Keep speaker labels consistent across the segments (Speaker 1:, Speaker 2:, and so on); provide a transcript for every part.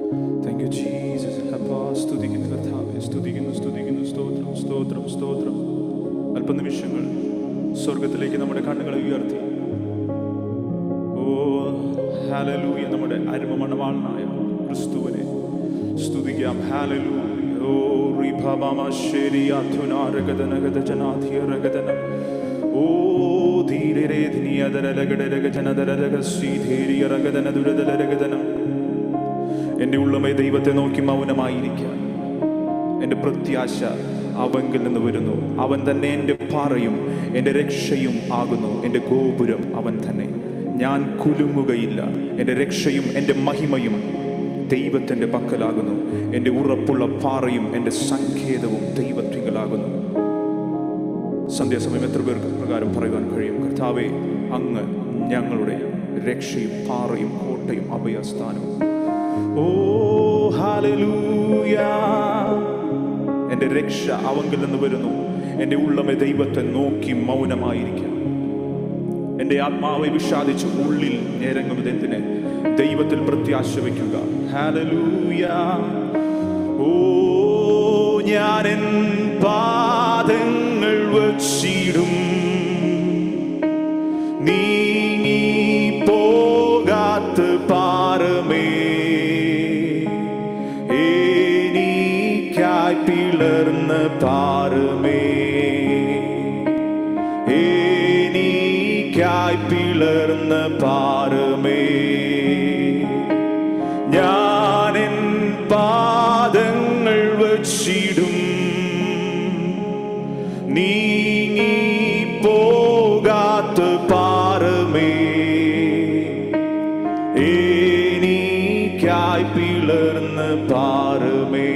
Speaker 1: Thank you Jesus അപ്പാ സ്തുതിക്കുന്നു കർത്താവെ സ്തുതിക്കുന്നു സ്തുതിക്കുന്നു സ്തോത്രം സ്തോത്രം സ്തോത്രം അല്പനിമിഷങ്ങൾ സ്വർഗത്തിലേക്ക് നമ്മുടെ കണ്ണുകളെ ഉയർത്തി ഓ ഹാലലൂയ നമ്മുടെ അരുമ മണവാളനായ ക്രിസ്തുവിനെ സ്തുതിക്കാം ഹാലലൂയ ഓ റിഭമ ശരി അധുനാരഗതനഗത ജനാധിയരഗതന ഓ ധീരരേധിനിയതരലഗടരഗജനദരലഗ എന്റെ ഉള്ളമേ ദൈവത്തെ നോക്കി മൗനമായിരിക്കുക എൻ്റെ പ്രത്യാശ അവങ്കിൽ നിന്ന് വരുന്നു അവൻ തന്നെ എൻ്റെ പാറയും എൻ്റെ രക്ഷയും ആകുന്നു എൻ്റെ ഗോപുരം അവൻ തന്നെ ഞാൻ കുലുങ്ങുകയില്ല എൻ്റെ രക്ഷയും എൻ്റെ മഹിമയും ദൈവത്തിൻ്റെ പക്കലാകുന്നു എൻ്റെ ഉറപ്പുള്ള പാറയും എൻ്റെ സങ്കേതവും ദൈവത്തിങ്കലാകുന്നു സന്ധ്യാസമയം എത്ര പേർക്ക് പ്രകാരം പറയുവാൻ കഴിയും കർത്താവെ അങ്ങ് ഞങ്ങളുടെ രക്ഷയും പാറയും കോട്ടയും അഭയസ്ഥാനവും ഓ ഹാലലൂയ എൻ്റെ രക്ഷ അവങ്കിൽ നിന്ന് വരുന്നു എൻ്റെ ഉള്ളമെ ദൈവത്തെ നോക്കി മൗനമായിരിക്കാം എൻ്റെ ആത്മാവെ വിഷാദിച്ച് ഉള്ളിൽ ഞെരങ്ങുന്നത് എന്തിന് ദൈവത്തിൽ പ്രത്യാശ വയ്ക്കുക ഹാലലൂയ ഓ ഞാൻ എൻ പാദങ്ങൾ വച്ചിടും നീങ്ങി പോകാത്ത പാറമേ എനിക്കായി പിളർന്ന പാറമേ എനിക്കായി പിളർന്ന പാറമേ ഞാനെൻ പാദങ്ങൾ വച്ചിടും നീങ്ങി പോകാത്ത പാറമേ എനിക്കായി പിളർന്ന പാറമേ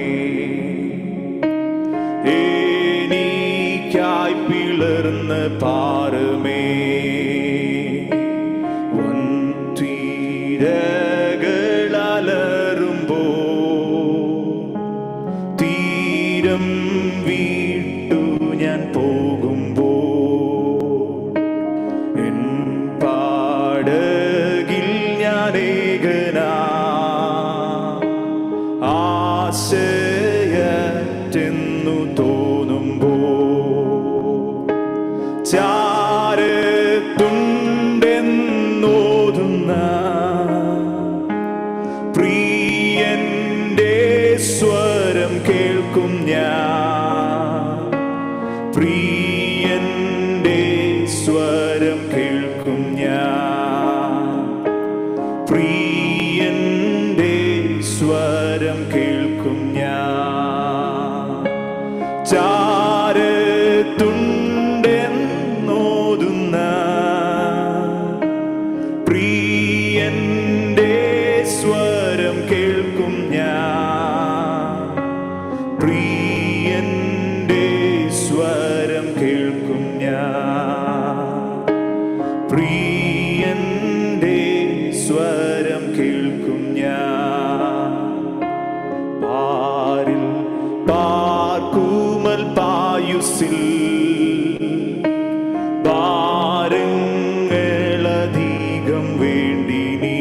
Speaker 1: എനിക്കായി പിളർന്ന പാറമേ വൻതീരകളലറുമ്പോ തീരം വീട്ടു ഞാൻ പോകുമ്പോ എൻ പാടകിൽ ഞാൻ ഏകനാ ആശയറ്റെന്നു തോന്നുമ്പോ ചാരത്തുണ്ടെന്നോതുന്ന പ്രിയന്റെ സ്വരം കേൾക്കും ഞാൻ പ്രിയന്റെ സ്വരം കേൾക്കും ഞാൻ പ്രിയന്റെ സ്വരം കേൾക്കും ഞാൻ ചാരത്തുണ്ടെന്നോതുന്ന പ്രിയന്റെ സ്വരം കേൾക്കും ഞാൻ പ്രിയന്റെ സ്വരം കേൾക്കും ഞാൻ പ്രിയന്റെ സ്വരം കേൾക്കും ഞാൻ പാരിൽ പാർക്കുമൽ പായുസിൽ ഭാരങ്ങളധികം വേണ്ടി നീ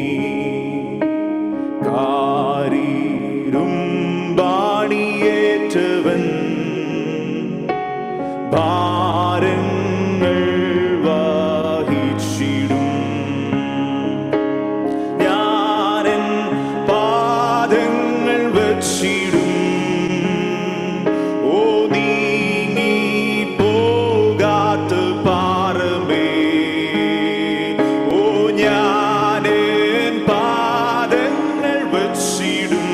Speaker 1: കാരീരും ബാണിയേറ്റവൻ ഭാരങ്ങൾ വാഹിച്ചിടും ഞാനെൻ പാദങ്ങൾ വച്ചിടും ഓ നീങ്ങി പോകാത്ത പാറമേ ഓ ഞാനെൻ പാദങ്ങൾ വച്ചിടും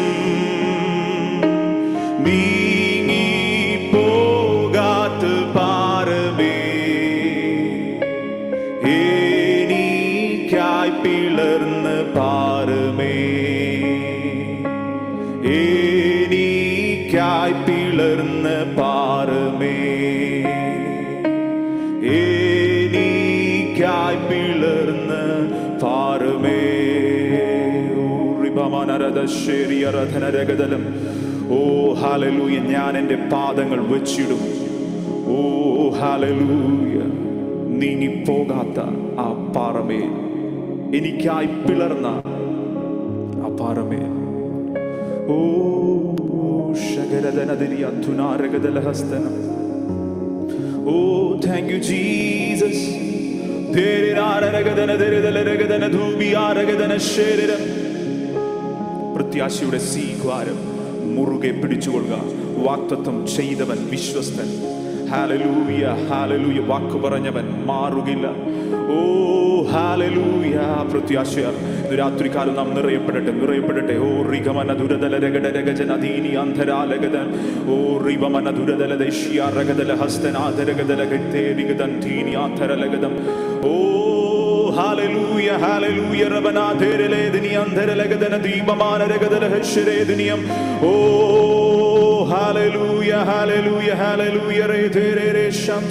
Speaker 1: നീങ്ങി പോകാത്ത പാറമേ എനിക്കായി പിളർന്ന പാറമേ എനിക്കായി പിളർന്ന പാറമേ എനിക്കായി പിളർന്ന പാറമേ ൂറിബമനരദശേരിയരധനരഗതലം ഓ ഹാലലൂയ ഞാൻ എൻ്റെ പാദങ്ങൾ വച്ചിടും ഓ ഹാലലൂയ നീങ്ങിപ്പോകാത്ത ആ പാറമേ എനിക്കായി പിളർന്ന ആ പാറമേ ഓ ശകരദനദിരിയത്തുനാരകദലഹസ്തനം ഓ താങ്ക് യു ജീസസ് പ്രത്യാശയുടെ സ്വീകാരം മുറുകെ പിടിച്ചുകൊള്ളുക വാക്തത്വം ചെയ്തവൻ വിശ്വസ്തൻ ഹാലലൂയ ഹാലലൂയ വാക്ക് പറഞ്ഞവൻ മാറുകില്ല ഓ ഹാലലൂയ പ്രത്യാശയാൽ ഇന്ന് രാത്രികാലം നാം നിറയപ്പെടട്ടെ നിറയപ്പെടട്ടെ ഓ റിഗമന ദുരതല രഗട രഗജനദീനി അന്ധരാലഗതൻ ഓ റിവമന ദുരതല ദേശീയ രഗതല ഹസ്തനാഥരഗതല ഗത്തേരിഗതൻ ധീനി ആധരലഗതം ഓ ഹാലലൂയ ഹാലലൂയ റബനാഥേരലേദിനി അന്ധരലഗതന ദീപമാന രഗതല ഹശ്വരേദിനിയം ഓ ഹാലലൂയ ഹാലലൂയ ഹാലലൂയ രേധേരേ രേ ശാം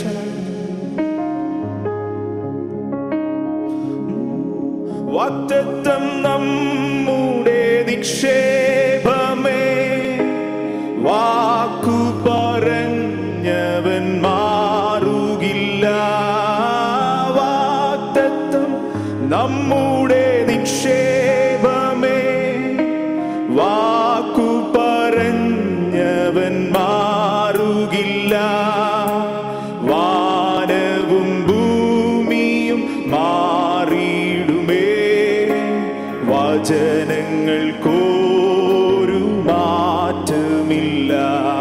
Speaker 1: വാറ്റത്തം നമ്മുടെ നിക്ഷേപമേ വാക്കു പറഞ്ഞവൻ മാറുകില്ല വാറ്റത്തം നമ്മുടെ നിക്ഷേപമേ വാക്കു പറഞ്ഞവൻ മാറുകില്ല വാനവും ഭൂമിയും മാറിയിടുമേ വചനങ്ങൾക്കോരു മാറ്റമില്ല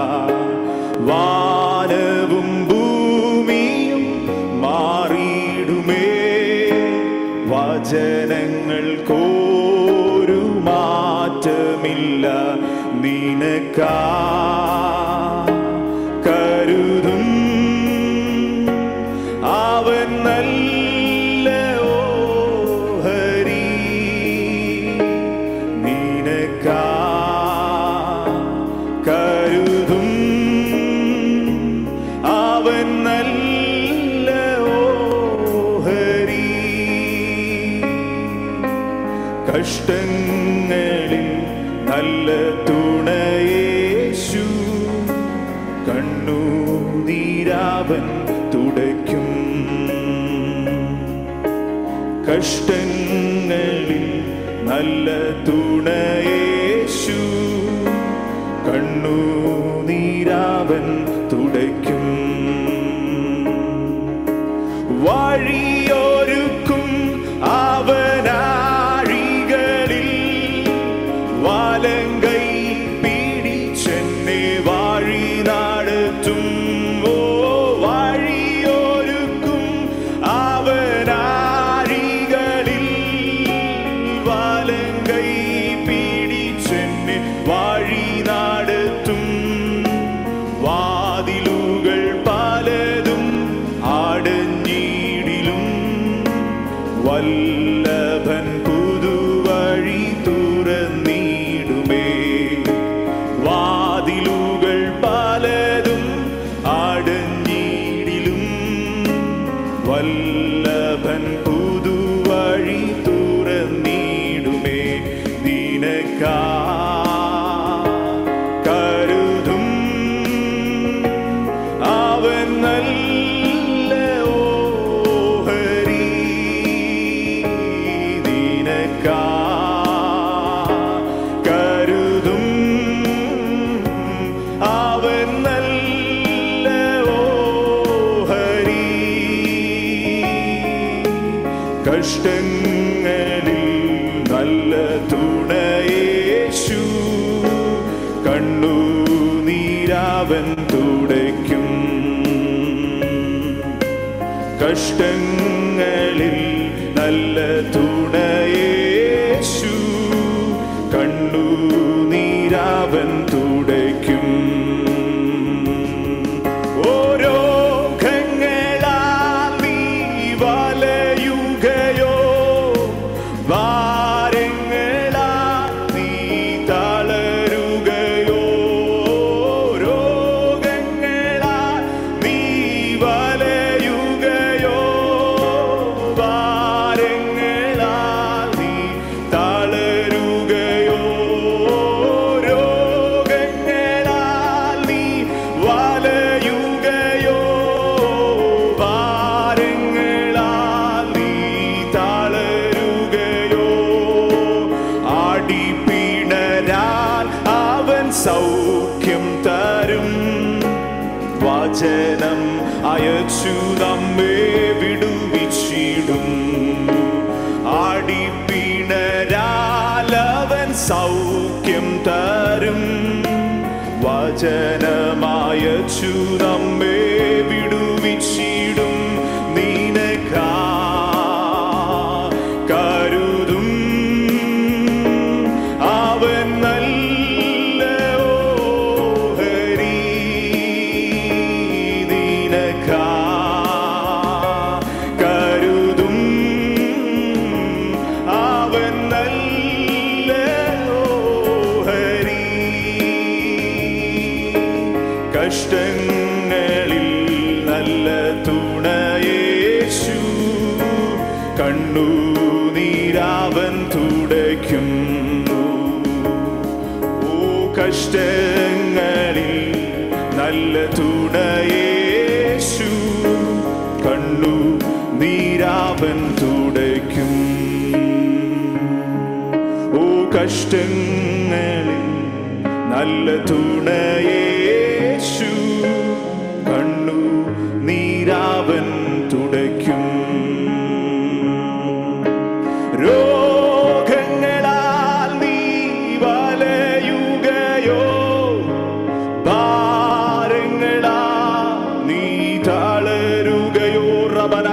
Speaker 1: വാനവും ഭൂമിയും മാറിയിടുമേ വചനങ്ങൾക്കോരു മാറ്റമില്ല നിനക്കാ കരുതും അവൻ നല്ല ഓഹരി നിനക്കാ കരുതും അവൻ നല്ല ഓഹരി കഷ്ടങ്ങളിൽ നല്ല തുണയേശു കണ്ണുനീരാവൻ തുടയ്ക്കും കഷ്ടങ്ങളിൽ നല്ല തുണയേശു കണ്ണുനീരാവൻ തുടയ്ക്കും വഴിയൊരുക്കും അവനാഴികളിൽ വലങ്കൈ പിടിച്ചെന്നെ വഴി നടത്തും ഓ വഴിയൊരുക്കും അവനാഴികളിൽ വലങ്കൈ പിടിച്ചെന്നെ വഴി നടത്തും വാതിലുകൾ പലതും അടഞ്ഞിടിലും വല്ലഭൻ പുതുവഴി തുറന്നിടുമേ വാതിലുകൾ പലതും അടഞ്ഞിടിലും വല്ലഭൻ പുതുവഴി തുറന്നിടുമേ നിനക്കാ കരുതും അവൻ നല്ല ഓഹരി നിനക്കാ കരുതും അവൻ നല്ല ഓഹരി കഷ്ടങ്ങളിൽ നല്ല തുണയേശു കണ്ണു നീരാവൻ തുടയ്ക്കും കഷ്ടങ്ങളിൽ നല്ല തുണയേശു കണ്ണു നീരാവൻ തുടയ്ക്കും ഓരോ ഖങ്ങളാൽ നീ വലയുകയോ ഭാരങ്ങളാൽ നീ തളരുകയോ രോഗങ്ങളാൽ നീ വലയുകയോ ഭാരങ്ങളാൽ നീ തളരുകയോ രോഗങ്ങളാൽ സൗഖ്യം തരും വചനം അയച്ചു നമ്മെ വിടുവിച്ചിടും ആടിപ്പിണരാലവൻ സൗഖ്യം തരും വചനമയച്ചു നമ്മെ വിടുവിച്ചിടും നീനക്കാ കരുതും അവൻ നല്ല ഓഹരി നിനക്കാ കരുതും അവൻ നല്ല ഓഹരി കഷ്ടങ്ങളിൽ നല്ല തുണയേശു കണ്ണു നീരാവൻ തുടയ്ക്കും ഓ കഷ്ടങ്ങളിൽ നല്ല തുണയേശു കണ്ണു നീരാവൻ തുടയ്ക്കും ഓ കഷ്ടങ്ങളിൽ നല്ല തുണയേശു കണ്ണു നീരാവൻ തുടയ്ക്കും രോഗങ്ങളാൽ നീ വലയുകയോ ഭാരങ്ങളാ നീ തളരുകയോ റബന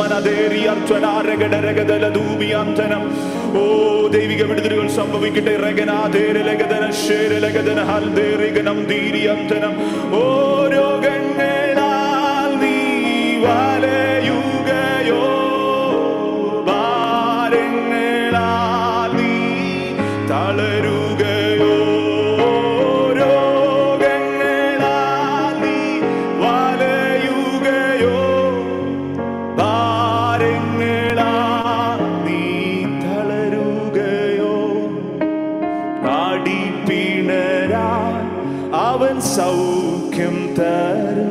Speaker 1: ശമനദേരിയർത്തനാരകടരകദലധൂപിയന്തനം ഓ ദൈവിക വിടുതലുകൾ സംഭവിക്കട്ടെ രഗനാദേരലഗദന ശേരലഗദന ഹൽദേരിഗനം ധീരിയന്തനം ഓ രോഗങ്ങളാൽ നീ വലയുകയോ ഭാരങ്ങളാൽ നീ തളരുകയോ രോഗങ്ങളാൽ നീ വലയുകയോ ഭാരങ്ങളാൽ നീ തളരുകയോ ആടിപ്പിണരാൻ അവൻ സൗഖ്യം തരും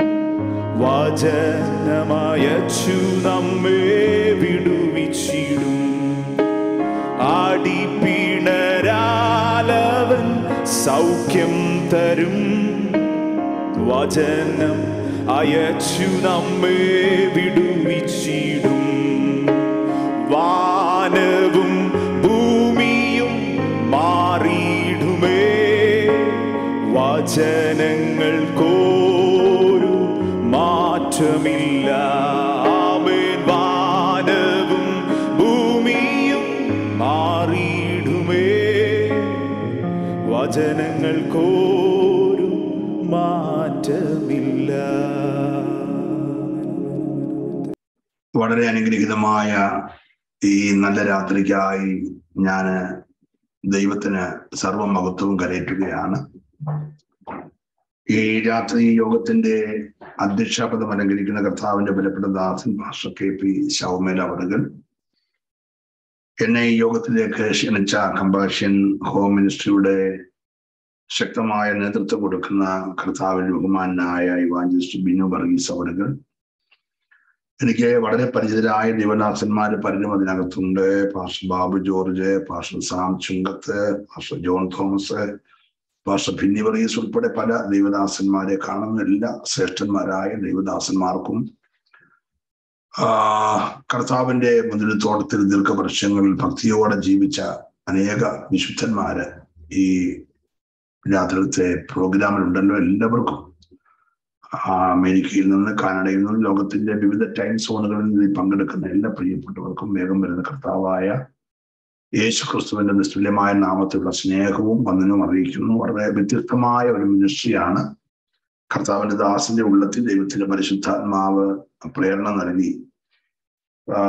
Speaker 1: വചനമയച്ചു നമ്മെ വിടുവിച്ചിടും ആടിപ്പിണരാലവൻ സൗഖ്യം തരും വചനം അയച്ചു നമ്മെ വിടുവിച്ചിടും വാനവും ഭൂമിയും മാറിയിടുമേ വചനങ്ങൾക്കോരു മാറ്റമില്ല ആമേൻ വാനവും ഭൂമിയും മാറിയിടുമേ വചനങ്ങൾക്കോരു മാറ്റമില്ല
Speaker 2: വളരെ അനുഗ്രഹീതമായ ഈ നല്ല രാത്രിക്കായി ഞാൻ ദൈവത്തിന് സർവമഹത്വവും കരയറ്റുകയാണ് ഈ രാത്രി യോഗത്തിന്റെ അധ്യക്ഷപദം അലങ്കരിക്കുന്ന കർത്താവിന്റെ ബലപ്പെട്ട ദാസൻ മാസ്റ്റർ കെ പി ശൗമേല അവറുകൾ എന്നെ ഈ യോഗത്തിലേക്ക് ക്ഷണിച്ച കമ്പാഷൻ ഹോം മിനിസ്ട്രിയുടെ ശക്തമായ നേതൃത്വം കൊടുക്കുന്ന കർത്താവിന്റെ ബഹുമാനായ ഇവാഞ്ചലിസ്റ്റ് ബിനു വർഗീസ് അവറുകൾ എനിക്ക് വളരെ പരിചിതരായ ദൈവദാസന്മാര് പലരും അതിനകത്തുണ്ട് pastor Babu George pastor Sam Chunkath pastor John Thomas pastor Binny Varghese ഉൾപ്പെടെ പല ദൈവദാസന്മാരെ കാണുന്ന എല്ലാ ശ്രേഷ്ഠന്മാരായ ദൈവദാസന്മാർക്കും ആ കർത്താവിന്റെ മുന്നിലത്തോട്ടത്തിൽ ദീർഘവർഷങ്ങളിൽ ഭക്തിയോടെ ജീവിച്ച അനേക വിശുദ്ധന്മാര് ഈ രാത്രിയിലത്തെ പ്രോഗ്രാമിലുണ്ടല്ലോ എല്ലാവർക്കും ആ, അമേരിക്കയിൽ നിന്ന് കാനഡയിൽ നിന്ന് ലോകത്തിന്റെ വിവിധ ടൈം സോണുകളിൽ നിന്ന് ഈ പങ്കെടുക്കുന്ന എല്ലാ പ്രിയപ്പെട്ടവർക്കും വേഗം വരുന്ന കർത്താവായ യേശു ക്രിസ്തുവിന്റെ നിസ്തുല്യമായ നാമത്തിലുള്ള സ്നേഹവും വന്ദനവും അറിയിക്കുന്നു വളരെ വ്യത്യസ്തമായ ഒരു മിനിസ്ട്രിയാണ് കർത്താവിന്റെ ദാസിന്റെ ഉള്ളത്തിൽ ദൈവത്തിന്റെ പരിശുദ്ധാത്മാവ് പ്രേരണ നൽകി ആ,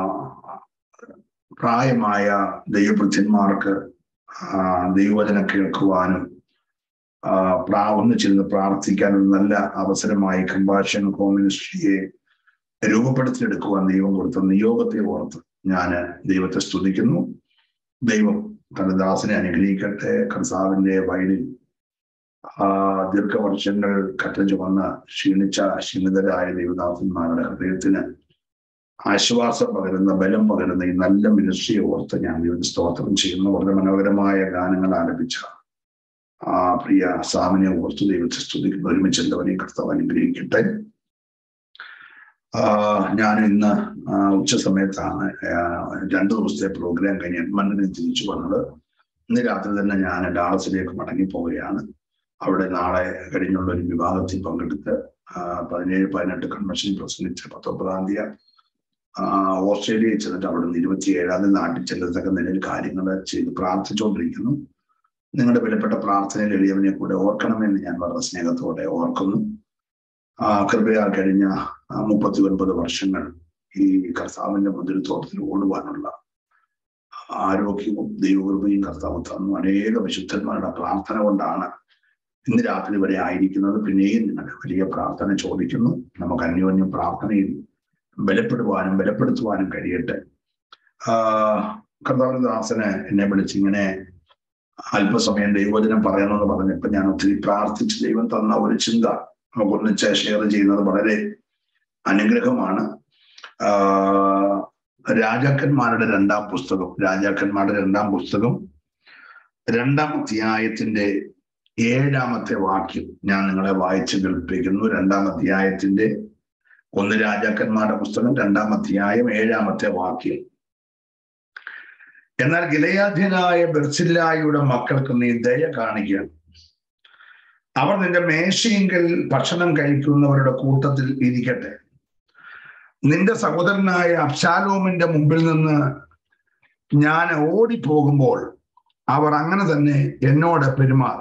Speaker 2: പ്രായമായ ദൈവഭൃത്യന്മാർക്ക് ആ, ദൈവവചനം കേൾക്കുവാനും ആ, പ്രാ ഒന്നിച്ചിരുന്ന് പ്രാർത്ഥിക്കാൻ ഒരു നല്ല അവസരമായി കമ്പാഷൻ ഹോം മിനിസ്ട്രിയെ രൂപപ്പെടുത്തിയെടുക്കുവാൻ ദൈവം കൊടുത്ത നിയോഗത്തെ ഓർത്ത് ഞാൻ ദൈവത്തെ സ്തുതിക്കുന്നു ദൈവം തന്റെ ദാസനെ അനുഗ്രഹിക്കട്ടെ കർത്താവിന്റെ വയലിൽ ആ ദീർഘവർഷങ്ങൾ കറ്റഞ്ഞു വന്ന ക്ഷീണിച്ച ക്ഷീണിതരായ ദൈവദാസന്മാരുടെ ഹൃദയത്തിന് ആശ്വാസം പകരുന്ന ബലം പകരുന്ന ഈ നല്ല മിനിസ്ട്രിയെ ഓർത്ത് ഞാൻ ദൈവത്തെ സ്തോത്രം ചെയ്യുന്നു വളരെ മനോഹരമായ ഗാനങ്ങൾ ആലപിച്ച ആ പ്രിയ സാമനെ ഓർത്തു ദൈവത്തെ സ്തുതിക്കുന്ന ഒരുമിച്ച് എല്ലാവരെയും കർത്താവ് അനുഗ്രഹിക്കട്ടെ ഞാൻ ഇന്ന് ഉച്ച സമയത്താണ് രണ്ടു ദിവസത്തെ പ്രോഗ്രാം കഴിഞ്ഞ് എഡ്മണ്ടിന് തിരിച്ചു വന്നത് ഇന്ന് രാത്രി തന്നെ ഞാൻ ഡാളസിലേക്ക് മടങ്ങി പോവുകയാണ് അവിടെ നാളെ കഴിഞ്ഞുള്ള ഒരു വിഭാഗത്തിൽ പങ്കെടുത്ത് പതിനേഴ് പതിനെട്ട് കൺവെൻഷൻ പ്രസംഗിച്ച് പത്തൊമ്പതാം തീയതി ഓസ്ട്രേലിയയിൽ ചെന്നിട്ട് അവിടെ നിന്ന് ഇരുപത്തി ഏഴാം തീയതി നാട്ടിൽ ചെല്ലത്തക്ക നിലയിൽ കാര്യങ്ങൾ ചെയ്ത് പ്രാർത്ഥിച്ചുകൊണ്ടിരിക്കുന്നു നിങ്ങളുടെ വിലപ്പെട്ട പ്രാർത്ഥനയിൽ എളിയവനെ കൂടെ ഓർക്കണമെന്ന് ഞാൻ വളരെ സ്നേഹത്തോടെ ഓർക്കുന്നു ആ കൃപയാൽ കഴിഞ്ഞ മുപ്പത്തി ഒൻപത് വർഷങ്ങൾ ഈ കർത്താവിന്റെ മുതിരത്തോട്ടത്തിൽ ഓടുവാനുള്ള ആരോഗ്യവും ദൈവകൃപയും കർത്താവ് തന്നു അനേക വിശുദ്ധന്മാരുടെ പ്രാർത്ഥന കൊണ്ടാണ് ഇന്ന് രാത്രി വരെ ആയിരിക്കുന്നത് പിന്നെയും നിങ്ങൾ വലിയ പ്രാർത്ഥന ചോദിക്കുന്നു നമുക്ക് അന്യോന്യം പ്രാർത്ഥനയിൽ ബലപ്പെടുവാനും ബലപ്പെടുത്തുവാനും കഴിയട്ടെ കർത്താവിന്റെ ദാസന് എന്നെ വിളിച്ചിങ്ങനെ അല്പസമയം ദൈവവചനം പറയണമെന്ന് പറഞ്ഞപ്പോൾ ഞാൻ ഒത്തിരി പ്രാർത്ഥിച്ച് ദൈവം തന്ന ഒരു ചിന്ത നമുക്കൊന്നിച്ച് ഷെയർ ചെയ്യുന്നത് വളരെ അനുഗ്രഹമാണ് രാജാക്കന്മാരുടെ രണ്ടാം പുസ്തകം രാജാക്കന്മാരുടെ രണ്ടാം പുസ്തകം രണ്ടാം അധ്യായത്തിന്റെ ഏഴാമത്തെ വാക്യം ഞാൻ നിങ്ങളെ വായിച്ചു കേൾപ്പിക്കുന്നു രണ്ടാം അധ്യായത്തിന്റെ ഒന്ന് രാജാക്കന്മാരുടെ പുസ്തകം രണ്ടാം അധ്യായം ഏഴാമത്തെ വാക്യം എന്നാൽ ഗിലയാധ്യനായ ബെർസില്ലായുടെ മക്കൾക്ക് നീ ദയ കാണിക്കണം അവർ നിന്റെ മേശയെങ്കിൽ ഭക്ഷണം കഴിക്കുന്നവരുടെ കൂട്ടത്തിൽ ഇരിക്കട്ടെ നിന്റെ സഹോദരനായ അബ്ശാലോമിന്റെ മുമ്പിൽ നിന്ന് ഞാൻ ഓടിപ്പോകുമ്പോൾ അവർ അങ്ങനെ തന്നെ എന്നോട് പെരുമാറും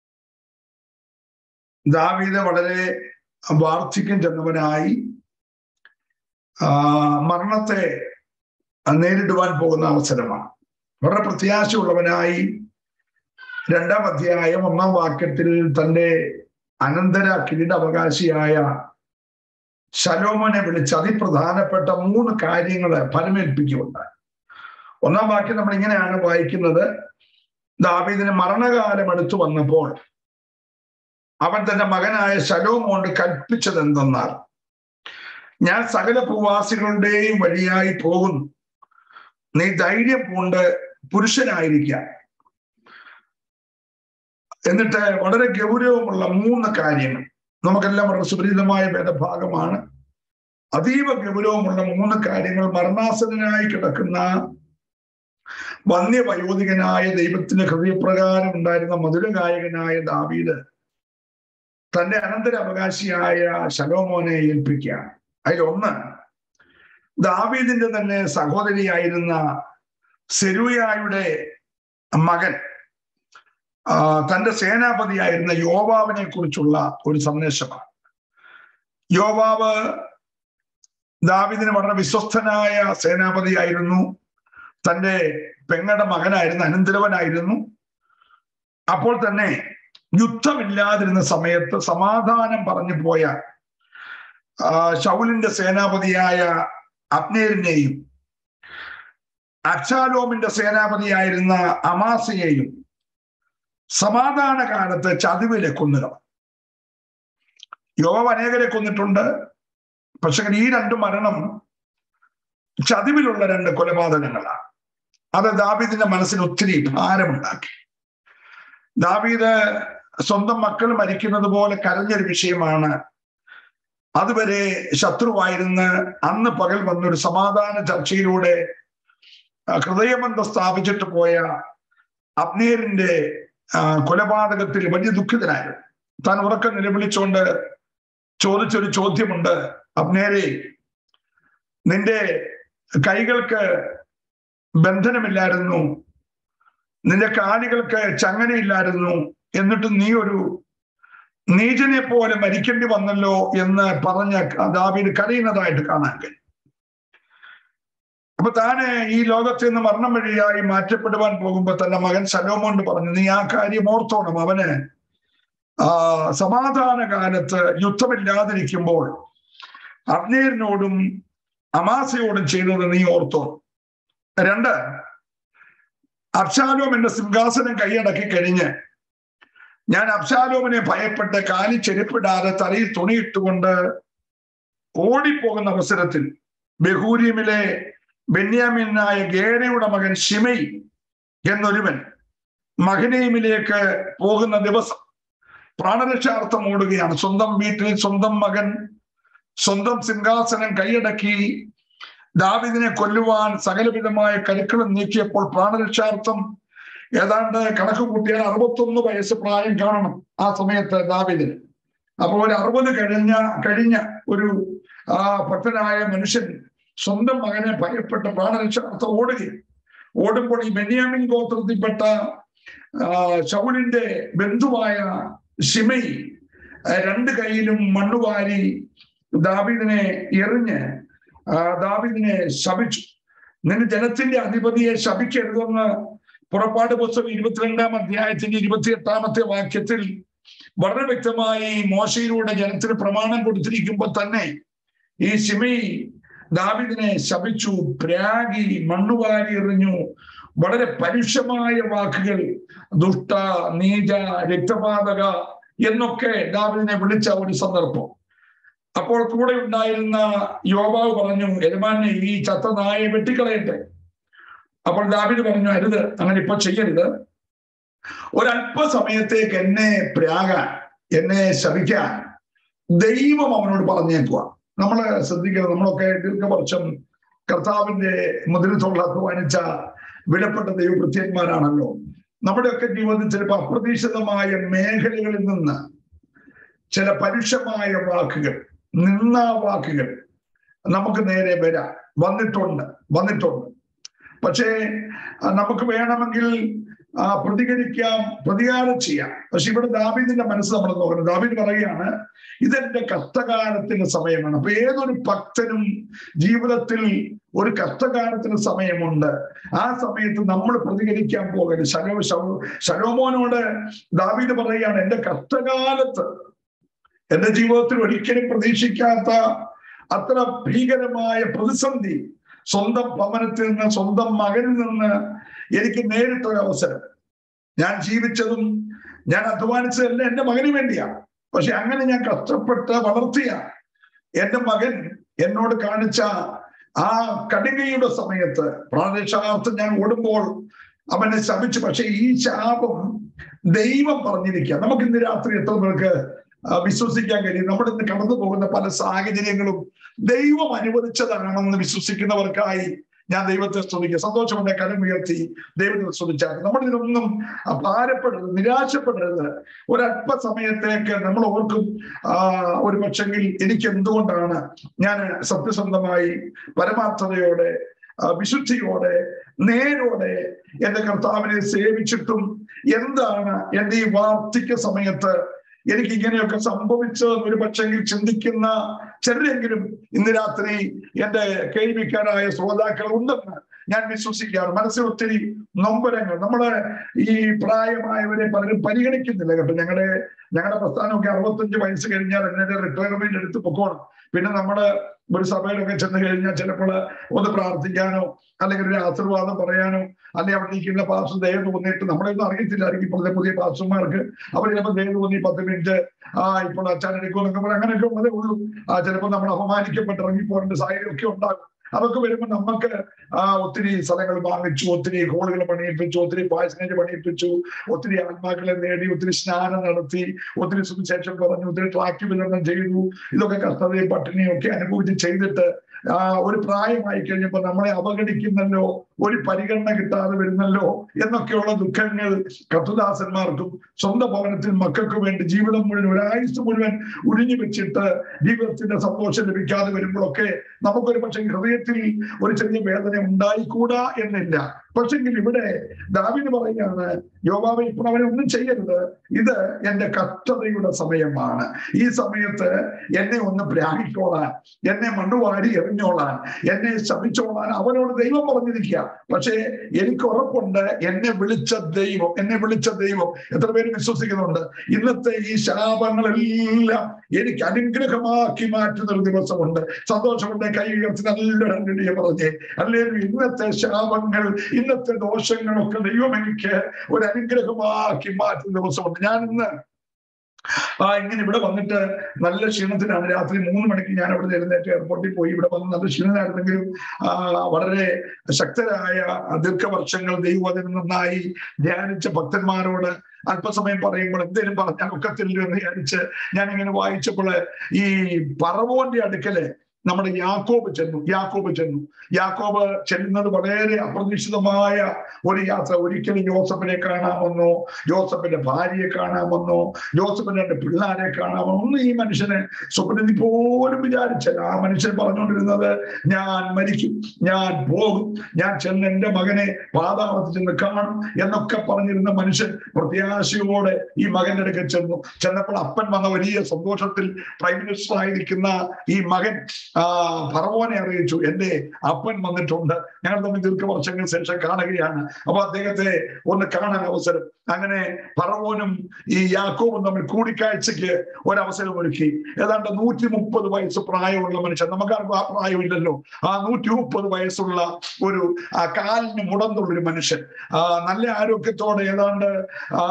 Speaker 2: ദാവീദ് വളരെ വാർദ്ധക്യം ചെന്നവനായി മരണത്തെ നേരിടുവാൻ പോകുന്ന അവസരമാണ് വളരെ പ്രത്യാശയുള്ളവനായി രണ്ടാം അധ്യായം ഒന്നാം വാക്യത്തിൽ തന്റെ അനന്തര കിരീടാവകാശിയായ ശലോമനെ വിളിച്ച് അതിപ്രധാനപ്പെട്ട മൂന്ന് കാര്യങ്ങൾ ഫലമേൽപ്പിക്കുകയുണ്ടായി ഒന്നാം വാക്യം നമ്മൾ ഇങ്ങനെയാണ് വായിക്കുന്നത് ദാവീദിന് മരണകാലം അടുത്തു വന്നപ്പോൾ അവൻ തന്റെ മകനായ ശലോമോണ്ട് കൽപ്പിച്ചത് എന്തെന്നാൽ ഞാൻ സകല ഭൂവാസികളുടെയും വഴിയായി പോകുന്നു നീ ധൈര്യം പൂണ്ട് പുരുഷനായിരിക്കാം എന്നിട്ട് വളരെ ഗൗരവമുള്ള മൂന്ന് കാര്യങ്ങൾ നമുക്കെല്ലാം വളരെ സുപരിചിതമായ വേദഭാഗമാണ് അതീവ ഗൗരവമുള്ള മൂന്ന് കാര്യങ്ങൾ മരണാസനായി കിടക്കുന്ന വന്യവയോധികനായ ദൈവത്തിന്റെ ഹൃദയപ്രകാരം ഉണ്ടായിരുന്ന മധുരഗായകനായ ദാവീദ് തന്റെ അനന്തരാവകാശിയായ ശലോമോനെ ഏൽപ്പിക്കുകയാണ് അതിലൊന്ന് ദാവീദിന്റെ തന്നെ സഹോദരിയായിരുന്ന സെരൂയായുടെ മകൻ തന്റെ സേനാപതിയായിരുന്ന യോവാവിനെ കുറിച്ചുള്ള ഒരു സന്ദേശമാണ് യോവാവ് ദാവിദിന് വളരെ വിശ്വസ്തനായ സേനാപതിയായിരുന്നു തന്റെ പെങ്ങടെ മകനായിരുന്നു അനന്തരവനായിരുന്നു അപ്പോൾ തന്നെ യുദ്ധമില്ലാതിരുന്ന സമയത്ത് സമാധാനം പറഞ്ഞു പോയ ഷൗലിന്റെ സേനാപതിയായ അബ്നേരിനെയും അബ്സാലോമിന്റെ സേനാപതിയായിരുന്ന അമാസയെയും സമാധാന കാലത്ത് ചതിവിലെ കൊന്നുക യോവ അനേകരെ കൊന്നിട്ടുണ്ട് പക്ഷെ ഈ രണ്ട് മരണം ചതിവിലുള്ള രണ്ട് കൊലപാതകങ്ങളാണ് അത് ദാവീദിന്റെ മനസ്സിന് ഒത്തിരി ഭാരമുണ്ടാക്കി ദാവീദ് സ്വന്തം മക്കൾ മരിക്കുന്നത് പോലെ കരഞ്ഞൊരു വിഷയമാണ് അതുവരെ ശത്രുവായിരുന്ന് അന്ന് പകൽ വന്നൊരു സമാധാന ചർച്ചയിലൂടെ ഹൃദയബന്ധം സ്ഥാപിച്ചിട്ട് പോയ അബ്നേരിന്റെ കൊലപാതകത്തിൽ വലിയ ദുഃഖിതനായിരുന്നു താൻ ഉറക്ക നിലവിളിച്ചുകൊണ്ട് ചോദിച്ചൊരു ചോദ്യമുണ്ട് അബ്നേരെ നിന്റെ കൈകൾക്ക് ബന്ധനമില്ലായിരുന്നു നിന്റെ കാലുകൾക്ക് ചങ്ങനയില്ലായിരുന്നു എന്നിട്ട് നീ ഒരു നീചനെ പോലെ മരിക്കേണ്ടി വന്നല്ലോ എന്ന് പറഞ്ഞ ദാവീദ് കരയുന്നതായിട്ട് കാണാൻ കഴിയും അപ്പൊ താന് ഈ ലോകത്തിൽ നിന്ന് മരണം വഴിയായി മാറ്റപ്പെടുവാൻ പോകുമ്പോ തന്റെ മകൻ ശലോമോണ്ട് പറഞ്ഞു നീ ആ കാര്യം ഓർത്തോണം അവന് ആ സമാധാന കാലത്ത് യുദ്ധമില്ലാതിരിക്കുമ്പോൾ അഗ്നേരിനോടും അമാസയോടും ചെയ്തത് നീ ഓർത്തോ രണ്ട് അബ്ശാലോം എന്റെ സിംഹാസനം കൈയടക്കി കഴിഞ്ഞ് ഞാൻ അബ്ശാലോമിനെ ഭയപ്പെട്ട് കാലി ചെരുപ്പിടാതെ തലയിൽ തുണിയിട്ടുകൊണ്ട് ഓടിപ്പോകുന്ന അവസരത്തിൽ ബഹൂര്യമിലെ ബെന്യാമിനായ ഗേരയുടെ മകൻ ഷിമൈ എന്നൊരുവൻ
Speaker 3: മഹനീമിലേക്ക് പോകുന്ന ദിവസം പ്രാണരക്ഷാർത്ഥം ഓടുകയാണ് സ്വന്തം വീട്ടിൽ സ്വന്തം മകൻ സ്വന്തം സിംഹാസനം കൈയടക്കി ദാവിദിനെ കൊല്ലുവാൻ സകലവിധമായ കരുക്കളും നീക്കിയപ്പോൾ പ്രാണരക്ഷാർത്ഥം ഏതാണ്ട് കണക്ക് കൂട്ടിയാൽ അറുപത്തൊന്ന് വയസ്സ് പ്രായം കാണണം ആ സമയത്ത് ദാവിദിന് അപ്പോൾ ഒരു അറുപത് കഴിഞ്ഞ കഴിഞ്ഞ ഒരു ആ ഭക്തനായ മനുഷ്യൻ സ്വന്തം മകനെ ഭയപ്പെട്ട് പ്രാണരക്ഷാർത്ഥം ഓടുകയും ഓടുമ്പോൾ ഈ ബെന്യാമിൻ ഗോത്രത്തിൽപ്പെട്ട ശൗലിന്റെ ബന്ധുവായ ഷിമൈ രണ്ട് കൈയിലും മണ്ണുവാരി ദാവിദിനെ എറിഞ്ഞ് ദാവിദിനെ ശപിച്ചു നിന്റെ ജനത്തിന്റെ അധിപതിയെ ശപിക്കരുതെന്ന് പുറപ്പാട് പുസ്തകം ഇരുപത്തിരണ്ടാം അധ്യായത്തിന്റെ ഇരുപത്തിയെട്ടാമത്തെ വാക്യത്തിൽ വളരെ വ്യക്തമായി മോശയിലൂടെ ജനത്തിന് പ്രമാണം കൊടുത്തിരിക്കുമ്പോൾ തന്നെ ഈ ഷിമൈ ദാവിദിനെ ശപിച്ചു പ്രാഗി മണ്ണുവാരി എറിഞ്ഞു വളരെ പരുഷമായ വാക്കുകൾ ദുഷ്ട നീച രക്തപാതക എന്നൊക്കെ ദാവിദിനെ വിളിച്ച ഒരു സന്ദർഭം അപ്പോൾ കൂടെ ഉണ്ടായിരുന്ന യോബാവ് പറഞ്ഞു യജമാനെ ഈ ചത്ത നായെ വെട്ടിക്കളയട്ടെ അപ്പോൾ ദാവിദ് പറഞ്ഞു അരുത് അങ്ങനെ ഇപ്പൊ ചെയ്യരുത് ഒരല്പസമയത്തേക്ക് എന്നെ പ്രാകാൻ എന്നെ ശപിക്കാൻ ദൈവം അവനോട് പറഞ്ഞേക്കുക നമ്മൾ ശ്രദ്ധിക്കണം നമ്മളൊക്കെ ദീർഘവർഷം കർത്താവിന്റെ മുതിരത്തോളം അധ്വാനിച്ച വിലപ്പെട്ട ദൈവഭൃത്യന്മാരാണല്ലോ നമ്മുടെയൊക്കെ ജീവിതത്തിൽ ചിലപ്പോൾ അപ്രതീക്ഷിതമായ മേഖലകളിൽ നിന്ന് ചില പരുഷമായ വാക്കുകൾ നിന്നാ വാക്കുകൾ നമുക്ക് നേരെ വരാം വന്നിട്ടുണ്ട് വന്നിട്ടുണ്ട് പക്ഷേ നമുക്ക് വേണമെങ്കിൽ പ്രതികരിക്കാം പ്രതികാരം ചെയ്യാം പക്ഷെ ഇവിടെ ദാബീദിന്റെ മനസ്സ് നമ്മൾ നോക്കണം ദാബീദ് പറയുകയാണ് ഇതെന്റെ കഷ്ടകാലത്തിന്റെ സമയമാണ് അപ്പൊ ഏതൊരു ഭക്തനും ജീവിതത്തിൽ ഒരു കഷ്ടകാലത്തിന് സമയമുണ്ട് ആ സമയത്ത് നമ്മൾ പ്രതികരിക്കാൻ പോകരുത് ശലോ ശലോമോനോട് ദാവീദ് പറയുകയാണ് എന്റെ കഷ്ടകാലത്ത് എന്റെ ജീവിതത്തിൽ ഒരിക്കലും പ്രതീക്ഷിക്കാത്ത അത്ര ഭീകരമായ പ്രതിസന്ധി സ്വന്തം ഭവനത്തിൽ നിന്ന് സ്വന്തം മകനിൽ നിന്ന് എനിക്ക് നേരിട്ടൊരു അവസരം ഞാൻ ജീവിച്ചതും ഞാൻ അധ്വാനിച്ചതെല്ലാം എന്റെ മകന് വേണ്ടിയാണ് പക്ഷെ അങ്ങനെ ഞാൻ കഷ്ടപ്പെട്ട് വളർത്തിയ എന്റെ മകൻ എന്നോട് കാണിച്ച ആ കടുകയുടെ സമയത്ത് പ്രാദേശാർത്ഥം ഞാൻ ഓടുമ്പോൾ അവനെ ശപിച്ചു പക്ഷെ ഈ ശാപം ദൈവം പറഞ്ഞിരിക്കുക നമുക്ക് ഇന്ന് രാത്രി എത്ര പേർക്ക് വിശ്വസിക്കാൻ കഴിയും നമ്മൾ ഇന്ന് കടന്നു പോകുന്ന പല സാഹചര്യങ്ങളും ദൈവം അനുവദിച്ചതാണെന്ന് വിശ്വസിക്കുന്നവർക്കായി ഞാൻ ദൈവത്തെ സ്തുതിക്കുക സന്തോഷമുണ്ട് കരം ഉയർത്തി ദൈവത്തെ സ്തുതിച്ചാൽ നമ്മൾ ഇതിനൊന്നും ഭാരപ്പെടരുത് നിരാശപ്പെടരുത് ഒരല്പസമയത്തേക്ക് നമ്മൾ ഓർക്കും ആ ഒരു പക്ഷെങ്കിൽ എനിക്ക് എന്തുകൊണ്ടാണ് ഞാൻ സത്യസന്ധമായി പരമാർത്ഥതയോടെ വിശുദ്ധിയോടെ നേരോടെ എന്റെ കർത്താവിനെ സേവിച്ചിട്ടും എന്താണ് എന്റെ ഈ വാർദ്ധക്യ സമയത്ത് എനിക്ക് ഇങ്ങനെയൊക്കെ സംഭവിച്ചതെന്ന് ഒരു പക്ഷെങ്കിൽ ചിന്തിക്കുന്ന ചിലരെങ്കിലും ഇന്ന് രാത്രി എന്റെ കേൾവിക്കാരായ ശ്രോതാക്കൾ ഉണ്ടെന്ന് ഞാൻ വിശ്വസിക്കുകയാണ് മനസ്സിൽ ഒത്തിരി നൊമ്പരങ്ങൾ നമ്മള് ഈ പ്രായമായവരെ പലരും പരിഗണിക്കുന്നില്ല കേട്ടോ ഞങ്ങളുടെ ഞങ്ങളുടെ പ്രസ്ഥാനമൊക്കെ അറുപത്തഞ്ച് വയസ്സ് കഴിഞ്ഞാൽ എന്നെ റിട്ടയർമെന്റ് എടുത്ത് പൊക്കോണം പിന്നെ നമ്മള് ഒരു സഭയിലൊക്കെ ചെന്ന് കഴിഞ്ഞാൽ ചിലപ്പോൾ ഒന്ന് പ്രാർത്ഥിക്കാനോ അല്ലെങ്കിൽ ഒരു ആശീർവാദം പറയാനോ അല്ലെങ്കിൽ അവിടെ ഇരിക്കുന്ന പാസ് ദയ തോന്നിയിട്ട് നമ്മളൊന്നും അറിയത്തില്ലായിരിക്കും ഇപ്പോഴത്തെ പുതിയ പാസ്റ്റർമാർക്ക് അവർ ചിലപ്പോൾ ദയ തോന്നി പത്ത് മിനിറ്റ് ആ ഇപ്പോൾ അച്ഛനെടുക്കും എന്നൊക്കെ പറയാം അങ്ങനെയൊക്കെ ഉള്ളതേ ഉള്ളൂ ആ ചിലപ്പോൾ നമ്മൾ അപമാനിക്കപ്പെട്ട് ഇറങ്ങിപ്പോകേണ്ട സാഹചര്യമൊക്കെ ഉണ്ടാകും അതൊക്കെ വരുമ്പോൾ നമുക്ക് ആ ഒത്തിരി സ്ഥലങ്ങൾ വാങ്ങിച്ചു ഒത്തിരി ഹോളുകൾ പണിയിപ്പിച്ചു ഒത്തിരി പായസനേജ് പണിയിപ്പിച്ചു ഒത്തിരി ആത്മാക്കളെ നേടി ഒത്തിരി സ്നാനം നടത്തി ഒത്തിരി സുവിശേഷം പറഞ്ഞു ഒത്തിരി ട്രാക്ക് വിതരണം ചെയ്തു ഇതൊക്കെ കഷ്ടതയും പട്ടിണിയും ഒക്കെ അനുഭവിച്ച് ചെയ്തിട്ട് ആ ഒരു പ്രായമായി കഴിഞ്ഞപ്പോൾ നമ്മളെ അവഗണിക്കുന്നല്ലോ ഒരു പരിഗണന കിട്ടാതെ വരുന്നല്ലോ എന്നൊക്കെയുള്ള ദുഃഖങ്ങൾ കത്തുദാസന്മാർക്കും സ്വന്തം ഭവനത്തിൽ മക്കൾക്ക് വേണ്ടി ജീവിതം മുഴുവൻ ഒരാഴ്ച മുഴുവൻ ഉഴിഞ്ഞു വെച്ചിട്ട് ജീവിതത്തിന്റെ സന്തോഷം ലഭിക്കാതെ വരുമ്പോഴൊക്കെ നമുക്കൊരു പക്ഷേ ഹൃദയത്തിൽ ഒരു ചെറിയ വേദന ഉണ്ടായിക്കൂടാ എന്നില്ല പക്ഷെങ്കിൽ ഇവിടെ ദാവിന് പറയുകയാണ് യോബാവ് ഇപ്പോൾ അവനെ ഒന്നും ചെയ്യരുത് ഇത് എന്റെ കഷ്ടതയുടെ സമയമാണ് ഈ സമയത്ത് എന്നെ ഒന്ന് ബ്രാഹിക്കോളാൻ എന്നെ മണ്ണുവാരി എറിഞ്ഞോളാൻ എന്നെ ശമിച്ചോളാൻ അവനോട് ദൈവം പറഞ്ഞിരിക്കുക പക്ഷേ എനിക്ക് ഉറപ്പുണ്ട് എന്നെ വിളിച്ച ദൈവം എന്നെ വിളിച്ച ദൈവം എത്ര പേര് വിശ്വസിക്കുന്നുണ്ട് ഇന്നത്തെ ഈ ശാപങ്ങളെല്ലാം എനിക്ക് അനുഗ്രഹമാക്കി മാറ്റുന്ന ഒരു ദിവസമുണ്ട് സന്തോഷമുണ്ട് കൈ ഉയർത്തി നല്ല ഹല്ലേലൂയ പറഞ്ഞേ അല്ലെങ്കിൽ ഇന്നത്തെ ശാപങ്ങൾ ഇന്നത്തെ ദോഷങ്ങളൊക്കെ ദൈവം എനിക്ക് ഒരു അനുഗ്രഹമാക്കി മാറ്റുന്ന ദിവസമുണ്ട് ഞാൻ ഇന്ന് ആ ഇങ്ങനെ ഇവിടെ വന്നിട്ട് നല്ല ക്ഷീണത്തിലാണ് രാത്രി മൂന്ന് മണിക്ക് ഞാൻ അവിടെ എഴുന്നേറ്റ് എയർപോർട്ടിൽ പോയി ഇവിടെ വന്ന് നല്ല ക്ഷീണനായിരുന്നെങ്കിലും ആ, വളരെ ശക്തരായ ദീർഘവർഷങ്ങൾ ദൈവവചനം നന്നായി ധ്യാനിച്ച ഭക്തന്മാരോട് അല്പസമയം പറയുമ്പോൾ എന്തേലും പറഞ്ഞാൽ ഒക്കത്തില്ലോ എന്ന് വിചാരിച്ച് ഞാൻ ഇങ്ങനെ വായിച്ചപ്പോൾ ഈ പറവോന്റെ അടുക്കല് നമ്മുടെ യാക്കോബ് ചെന്നു യാക്കോബ് ചെന്നു യാക്കോബ് ചെല്ലുന്നത് വളരെ അപ്രതീക്ഷിതമായ ഒരു യാത്ര ഒരിക്കലും ജോസഫിനെ കാണാമെന്നോ ജോസഫിന്റെ ഭാര്യയെ കാണാമെന്നോ ജോസഫിന്റെ രണ്ട് പിള്ളാരെ കാണാമെന്നോ ഒന്നും ഈ മനുഷ്യനെ സ്വപ്നത്തിൽ പോലും വിചാരിച്ചില്ല ആ മനുഷ്യൻ പറഞ്ഞുകൊണ്ടിരുന്നത് ഞാൻ മരിക്കും ഞാൻ പോകും ഞാൻ ചെന്ന് എന്റെ മകനെ പാതാളത്തിൽ ചെന്ന് കാണും എന്നൊക്കെ പറഞ്ഞിരുന്ന മനുഷ്യൻ പ്രത്യാശയോടെ ഈ മകന്റെ അടുക്കൽ ചെന്നു ചെന്നപ്പോൾ അപ്പൻ വന്ന വലിയ സന്തോഷത്തിൽ പ്രൈം മിനിസ്റ്റർ ആയിരിക്കുന്ന ഈ മകൻ ആ ഫറവോനെ അറിയിച്ചു എന്റെ അപ്പൻ വന്നിട്ടുണ്ട് ഞങ്ങൾ തമ്മിൽ ദീർഘവർഷങ്ങൾക്ക് ശേഷം കാണുകയാണ് അപ്പൊ അദ്ദേഹത്തെ ഒന്ന് കാണാൻ അവസരം അങ്ങനെ ഫറവോനും ഈ യാക്കോബും തമ്മിൽ കൂടിക്കാഴ്ചയ്ക്ക് ഒരവസരം ഒരുക്കി ഏതാണ്ട് നൂറ്റി മുപ്പത് വയസ്സ് പ്രായമുള്ള മനുഷ്യൻ നമുക്കാർക്കും ആ പ്രായമില്ലല്ലോ ആ നൂറ്റി മുപ്പത് വയസ്സുള്ള ഒരു ആ കാലിന് മുടന്തുള്ള ഒരു മനുഷ്യൻ ആ നല്ല ആരോഗ്യത്തോടെ ഏതാണ്ട് ആ